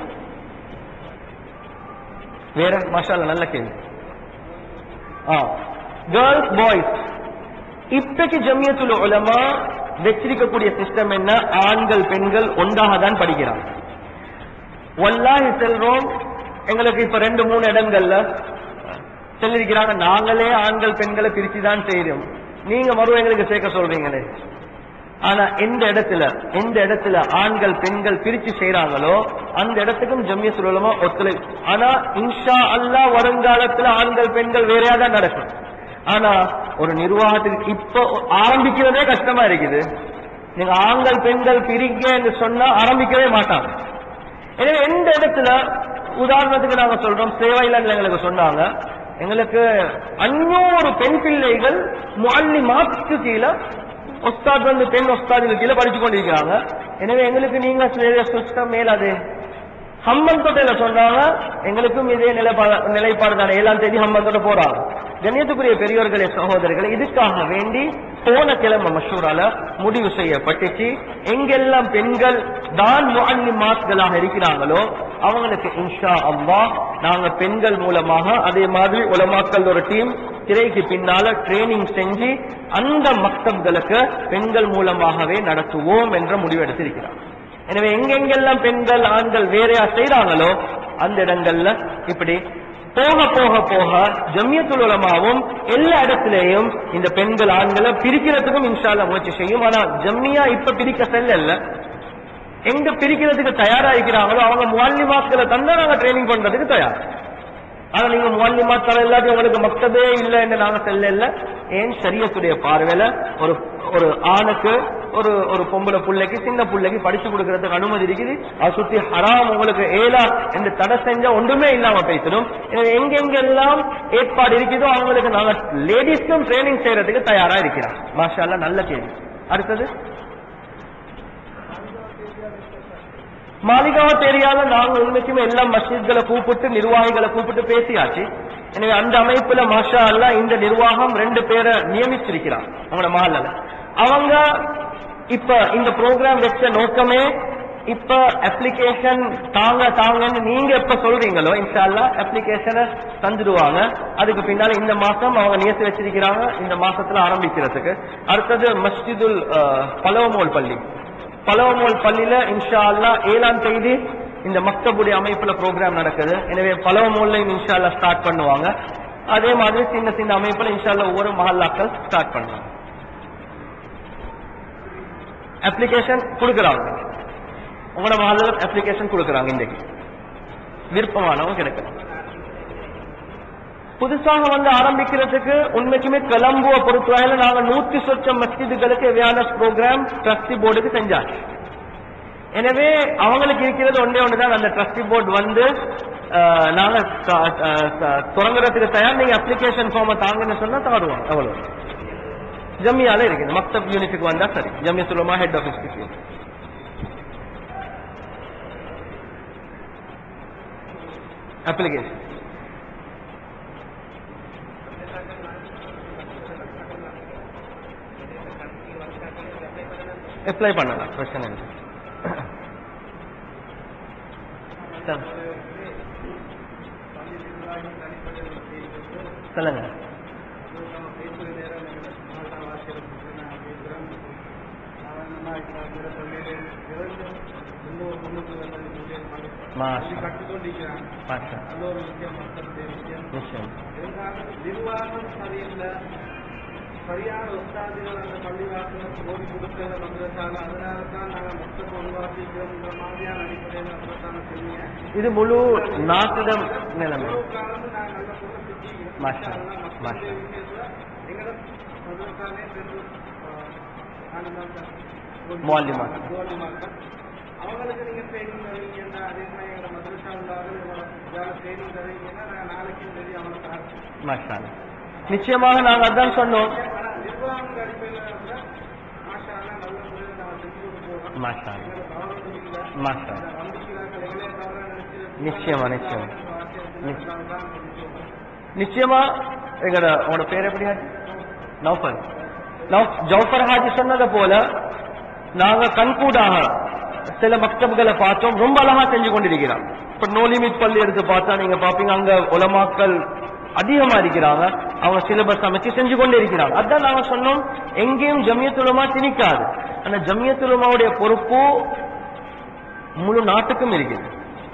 வேற மாஷால நல்ல கேள்வி ஆ கேர்ள்ஸ் பாய்ஸ் இப்பைக்கு ஜமியத்துல் உலமா வச்சிருக்கக்கூடிய சிஸ்டம் என்ன ஆண்கள் பெண்கள் ஒன்றாக தான் படிக்கிறாங்க வல்லாஹி செல்றோம் எங்களுக்கு இப்ப ரெண்டு மூணு இடங்கள்ல சொல்லியிருக்கிறாங்க நாங்களே ஆண்கள் பெண்களை பிரிச்சு தான் செய்றோம் நீங்க மறு எங்களுக்கு சேர்க்க சொல்றீங்களே ஆனா எந்த இடத்துல எந்த இடத்துல ஆண்கள் பெண்கள் பிரிச்சு செய்றாங்களோ அந்த இடத்துக்கும் ஜம்மிய சுலமா ஒத்துழை ஆனா இன்ஷா அல்லாஹ் வருங்காலத்துல ஆண்கள் பெண்கள் வேறையா தான் நடக்கும் ஆனா ஒரு நிர்வாகத்துக்கு இப்போ ஆரம்பிக்கிறதே கஷ்டமா இருக்குது நீங்க ஆண்கள் பெண்கள் பிரிங்க என்று சொன்னா ஆரம்பிக்கவே மாட்டாங்க எனவே எந்த இடத்துல உதாரணத்துக்கு நாங்க சொல்றோம் சேவையில எங்களுக்கு சொன்னாங்க எங்களுக்கு அஞ்சூறு பெண் பிள்ளைகள் முல்லி மாத்துக்கு கீழே ஒஸ்தாத் வந்து பெண் ஒஸ்தாதுக்கு கீழே படிச்சு கொண்டிருக்கிறாங்க எனவே எங்களுக்கு நீங்க சிஸ்டம் மேலாது ஹம்மன் தொட்டையில சொன்னாங்க எங்களுக்கும் இதே நிலைப்பாடு நிலைப்பாடு தானே ஏழாம் தேதி ஹம்மன் தொட்டை போறாங்க கண்ணியத்துக்குரிய பெரியோர்களே சகோதரர்களே இதுக்காக வேண்டி போன கிழமை மஷூரால முடிவு செய்யப்பட்டுச்சு எங்கெல்லாம் பெண்கள் தான் முஅல்லிமாத்களாக இருக்கிறாங்களோ அவங்களுக்கு இன்ஷா அல்லாஹ் நாங்க பெண்கள் மூலமாக அதே மாதிரி உலமாக்கள் ஒரு டீம் திரைக்கு பின்னால ட்ரைனிங் செஞ்சு அந்த மக்தப்களுக்கு பெண்கள் மூலமாகவே நடத்துவோம் என்ற முடிவெடுத்திருக்கிறார் எனவே எங்கெங்கெல்லாம் பெண்கள் ஆண்கள் வேறையா செய்றாங்களோ அந்த இடங்கள்ல இப்படி போக போக போக ஜம்மியத்துல் உலமாவும் எல்லா இடத்திலேயும் இந்த பெண்கள் ஆண்களை பிரிக்கிறதுக்கும் இன்ஷால்ல முயற்சி செய்யும் ஆனா ஜம்மியா இப்ப பிரிக்க செல்ல எங்க பிரிக்கிறதுக்கு தயாரா இருக்கிறாங்களோ அவங்க முவாலிமாக்களை தந்தா நாங்க ட்ரைனிங் பண்றதுக்கு தயார் ஆனா நீங்க முவாலிமா தர இல்லாட்டி உங்களுக்கு மக்தபே இல்லை என்று நாங்க செல்ல இல்ல ஏன் சரியத்துடைய பார்வையில ஒரு ஒரு ஆணுக்கு ஒரு ஒரு பொம்பளை புள்ளைக்கு சின்ன புள்ளைக்கு படிச்சு கொடுக்கறதுக்கு அனுமதி இருக்குது அது சுத்தி ஹராம் உங்களுக்கு ஏலா என்று தடை செஞ்சா ஒன்றுமே இல்லாம பேசணும் எனவே எங்கெங்கெல்லாம் ஏற்பாடு இருக்குதோ அவங்களுக்கு நாங்க லேடிஸ்க்கும் ட்ரைனிங் செய்யறதுக்கு தயாரா இருக்கிறோம் மாஷா அல்லாஹ் நல்ல கேள்வி அடுத்தது மாளிகாவா தெரியாத நாங்க உண்மைக்குமே எல்லா மஸ்ஜித்களை கூப்பிட்டு நிர்வாகிகளை கூப்பிட்டு பேசியாச்சு எனவே அந்த அமைப்புல மாஷா அல்லா இந்த நிர்வாகம் ரெண்டு பேரை நியமிச்சிருக்கிறான் அவங்களோட மஹல்ல அவங்க இப்ப இந்த ப்ரோக்ராம் வச்ச நோக்கமே இப்ப அப்ளிகேஷன் தாங்க தாங்கன்னு நீங்க எப்ப சொல்றீங்களோ இன்ஷால்லா அப்ளிகேஷனை தந்துடுவாங்க அதுக்கு பின்னால இந்த மாசம் அவங்க நியத்து வச்சிருக்கிறாங்க இந்த மாசத்துல ஆரம்பிக்கிறதுக்கு அடுத்தது மஸ்ஜிதுல் அஹ், பலவமோல் பள்ளி பலவமோல் பள்ளியில இன்ஷா அல்லா ஏழாம் தேதி இந்த மக்தபுடைய அமைப்புல ப்ரோக்ராம் நடக்குது எனவே பலவமோல்லையும் இன்ஷா அல்லா ஸ்டார்ட் பண்ணுவாங்க அதே மாதிரி சின்ன சின்ன அமைப்புல இன்ஷா அல்லா ஒவ்வொரு மஹல்லாக்கள் ஸ்டார்ட் பண்ணுவாங்க அப்ளிகேஷன் கொடுக்குறாங்க உங்களோட மஹல்ல அப்ளிகேஷன் கொடுக்குறாங்க இன்றைக்கு விருப்பமானவங்க கிடைக்கலாம் புதுசாக வந்து ஆரம்பிக்கிறதுக்கு உண்மைக்குமே கொலம்புவை பொறுத்தவரையில நாங்க நூத்தி சொச்சம் மஸ்ஜிதுகளுக்கு அவேர்னஸ் ப்ரோக்ராம் ட்ரஸ்டி போர்டுக்கு செஞ்சாச்சு எனவே அவங்களுக்கு இருக்கிறது ஒன்றே ஒண்ணுதான் அந்த ட்ரஸ்டி போர்டு வந்து அஹ், நாங்க த- அஹ், த- தொடங்குறதுக்கு தயார் நீங்க அப்ளிகேஷன் ஃபார்மை தாங்கன்னு சொன்னா தருவோம் அவ்வளவு ஜம்மியால இருக்குது மக்தப் யூனிட்டுக்கு வந்தா சரி ஜம்மியா சுலமா ஹெட் ஆஃபீஸ்க்கு அப்ளிகேஷன் அப்ளை பண்ணலாம் பிரச்சனை இல்லை சரி. சொல்லுங்க மாஷா மாஷா நிச்சயம் நிர்வாகம் சரியில்லை சரியான உஸ்தாதிகள் அந்த பள்ளிவாசல் ஓடி கொடுக்கல மந்திரத்தால அதனால தான் நாங்கள் மொத்தம் உருவாக்கிக்கிறோம்ன்ற மாதிரியான அடிப்படையில் மந்திரத்தான சொன்னீங்க இது முழு நாட்டிடம் நிலைமை இவ்வளவு காலம் நாங்கள் நல்ல பொருள் செஞ்சுக்கிறோம் மாஷா மாஷா எங்களோட மந்திரத்தானே பெரும் முஅல்லிமாத். அவங்களுக்கு நீங்க ட்ரைனிங் தருவீங்க அதே மாதிரி எங்களோட மதரசா உள்ளார்கள் ட்ரைனிங் தருவீங்கன்னா நாங்கள் நாளைக்கும் சரி அவங்களுக்கு மாஷா நிச்சயமாக நாங்கள் அதான் சொன்னோம் ஆனா நிர்வாகம் அடிப்படையில் கூட மாஷா அல்லாஹ் நல்ல முறையில் நாங்கள் செஞ்சு கொண்டு போகிறோம் மாஷா எங்களை கவனம் இல்லை மாஷா நம்பிக்கையாளர்கள் எங்களே தவறாக நினைச்சு நிச்சயமா நிச்சயமா நாங்கள் தான் செஞ்சோம். நிச்சயமா எங்கட உங்களோட பேர் எப்படி ஹாஜி நௌஃபர் நௌ- ஜௌஃபர் ஹாஜி சொன்னதை போல நாங்க கண்கூடாக சில மக்தப்களை பார்த்தோம் ரொம்ப அழகா செஞ்சு கொண்டிருக்கிறோம் இப்ப நோ லிமிட் பள்ளி எடுத்து பார்த்தா நீங்க பாப்பீங்க அங்க உலமாக்கள் அதிகமா இருக்கிறாங்க அவங்க சிலபஸ் அமைச்சு செஞ்சு கொண்டே இருக்கிறாங்க அதான் நாங்க சொன்னோம் எங்கேயும் ஜமியத்துலமா திணிக்காது ஆனா ஜமியத்துலமாவுடைய பொறுப்பு முழு நாட்டுக்கும் இருக்குது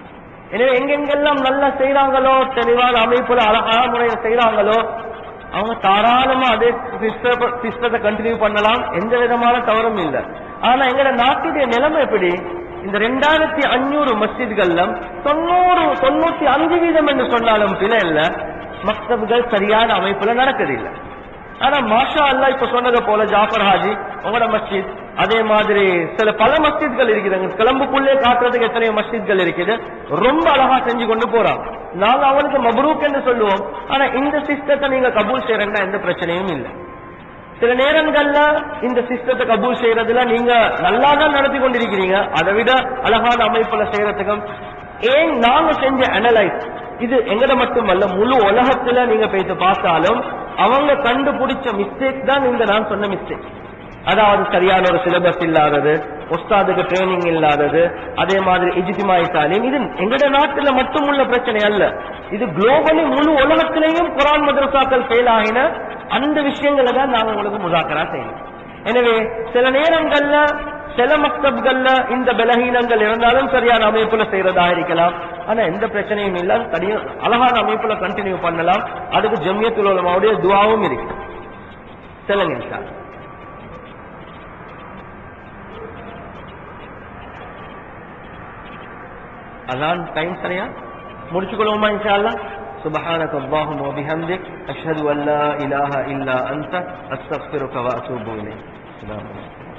எனவே எங்கெங்கெல்லாம் நல்லா செய்றாங்களோ தெளிவான அமைப்புல அழகான முறையில் செய்றாங்களோ அவங்க தாராளமா அதே சிஸ்டத்தை கண்டினியூ பண்ணலாம் எந்த விதமான தவறும் இல்லை ஆனா எங்கட நாட்டுடைய நிலைமை எப்படி இந்த ரெண்டாயிரத்தி அஞ்சூறு மஸ்ஜித்கள்ல தொண்ணூறு தொண்ணூத்தி அஞ்சு வீதம் என்று சொன்னாலும் பிழை இல்ல மக்தபுகள் சரியான அமைப்புல நடக்குதில்லை ஆனா மாஷா அல்லாஹ் இப்ப சொன்னது போல ஜாஃபர் ஹாஜி உங்களோட மஸ்ஜித் அதே மாதிரி சில பல மஸ்ஜித்கள் இருக்குதுங்க கிளம்புக்குள்ளே காட்டுறதுக்கு எத்தனையோ மஸ்ஜித்கள் இருக்குது ரொம்ப அழகா செஞ்சு கொண்டு போறாங்க நாங்க அவனுக்கு மபரூக் என்று சொல்லுவோம் ஆனா இந்த சிஸ்டத்தை நீங்க கபூல் செய்யறேன்னா எந்த பிரச்சனையும் இல்லை சில நேரங்கள்ல இந்த சிஸ்டத்தை கபூல் செய்யறதுல நீங்க நல்லா தான் நடத்தி கொண்டிருக்கிறீங்க அதை விட அழகான அமைப்புல செய்யறதுக்கும் ஏன் நாங்க செஞ்ச அனலைஸ் இது எங்கட மட்டுமல்ல முழு உலகத்துல நீங்க பேச பார்த்தாலும் அவங்க கண்டுபிடிச்ச மிஸ்டேக் தான் இந்த நான் சொன்ன மிஸ்டேக் அதாவது சரியான ஒரு சிலபஸ் இல்லாதது உஸ்தாதுக்கு ட்ரைனிங் இல்லாதது அதே மாதிரி இஜித்திமாய் தாலீம் இது எங்கட நாட்டுல மட்டும் உள்ள பிரச்சனை அல்ல இது குளோபலி முழு உலகத்திலேயும் குரான் மதரசாக்கள் ஃபெயில் ஆகின அந்த விஷயங்களை தான் நாங்க உங்களுக்கு முதாக்கரா செய்யணும் எனவே சில நேரங்கள்ல சில மக்தப்கள்ல இந்த பலகீனங்கள் இருந்தாலும் சரியான அமைப்புல செய்யறதா இருக்கலாம் ஆனா எந்த பிரச்சனையும் இல்ல கடின அழகான அமைப்புல கண்டினியூ பண்ணலாம் அதுக்கு ஜம்யத்துல் உலமாவுடைய துவாவும் இருக்கு சொல்லுங்க இன்ஷா அல்லாஹ். அதான் டைம் சரியா முடிச்சுக்கொள்வோமா இன்ஷா அல்லாஹ் سبحانك اللهم وبحمدك أشهد أن لا إله إلا أنت أستغفرك وأتوب إليك السلام عليكم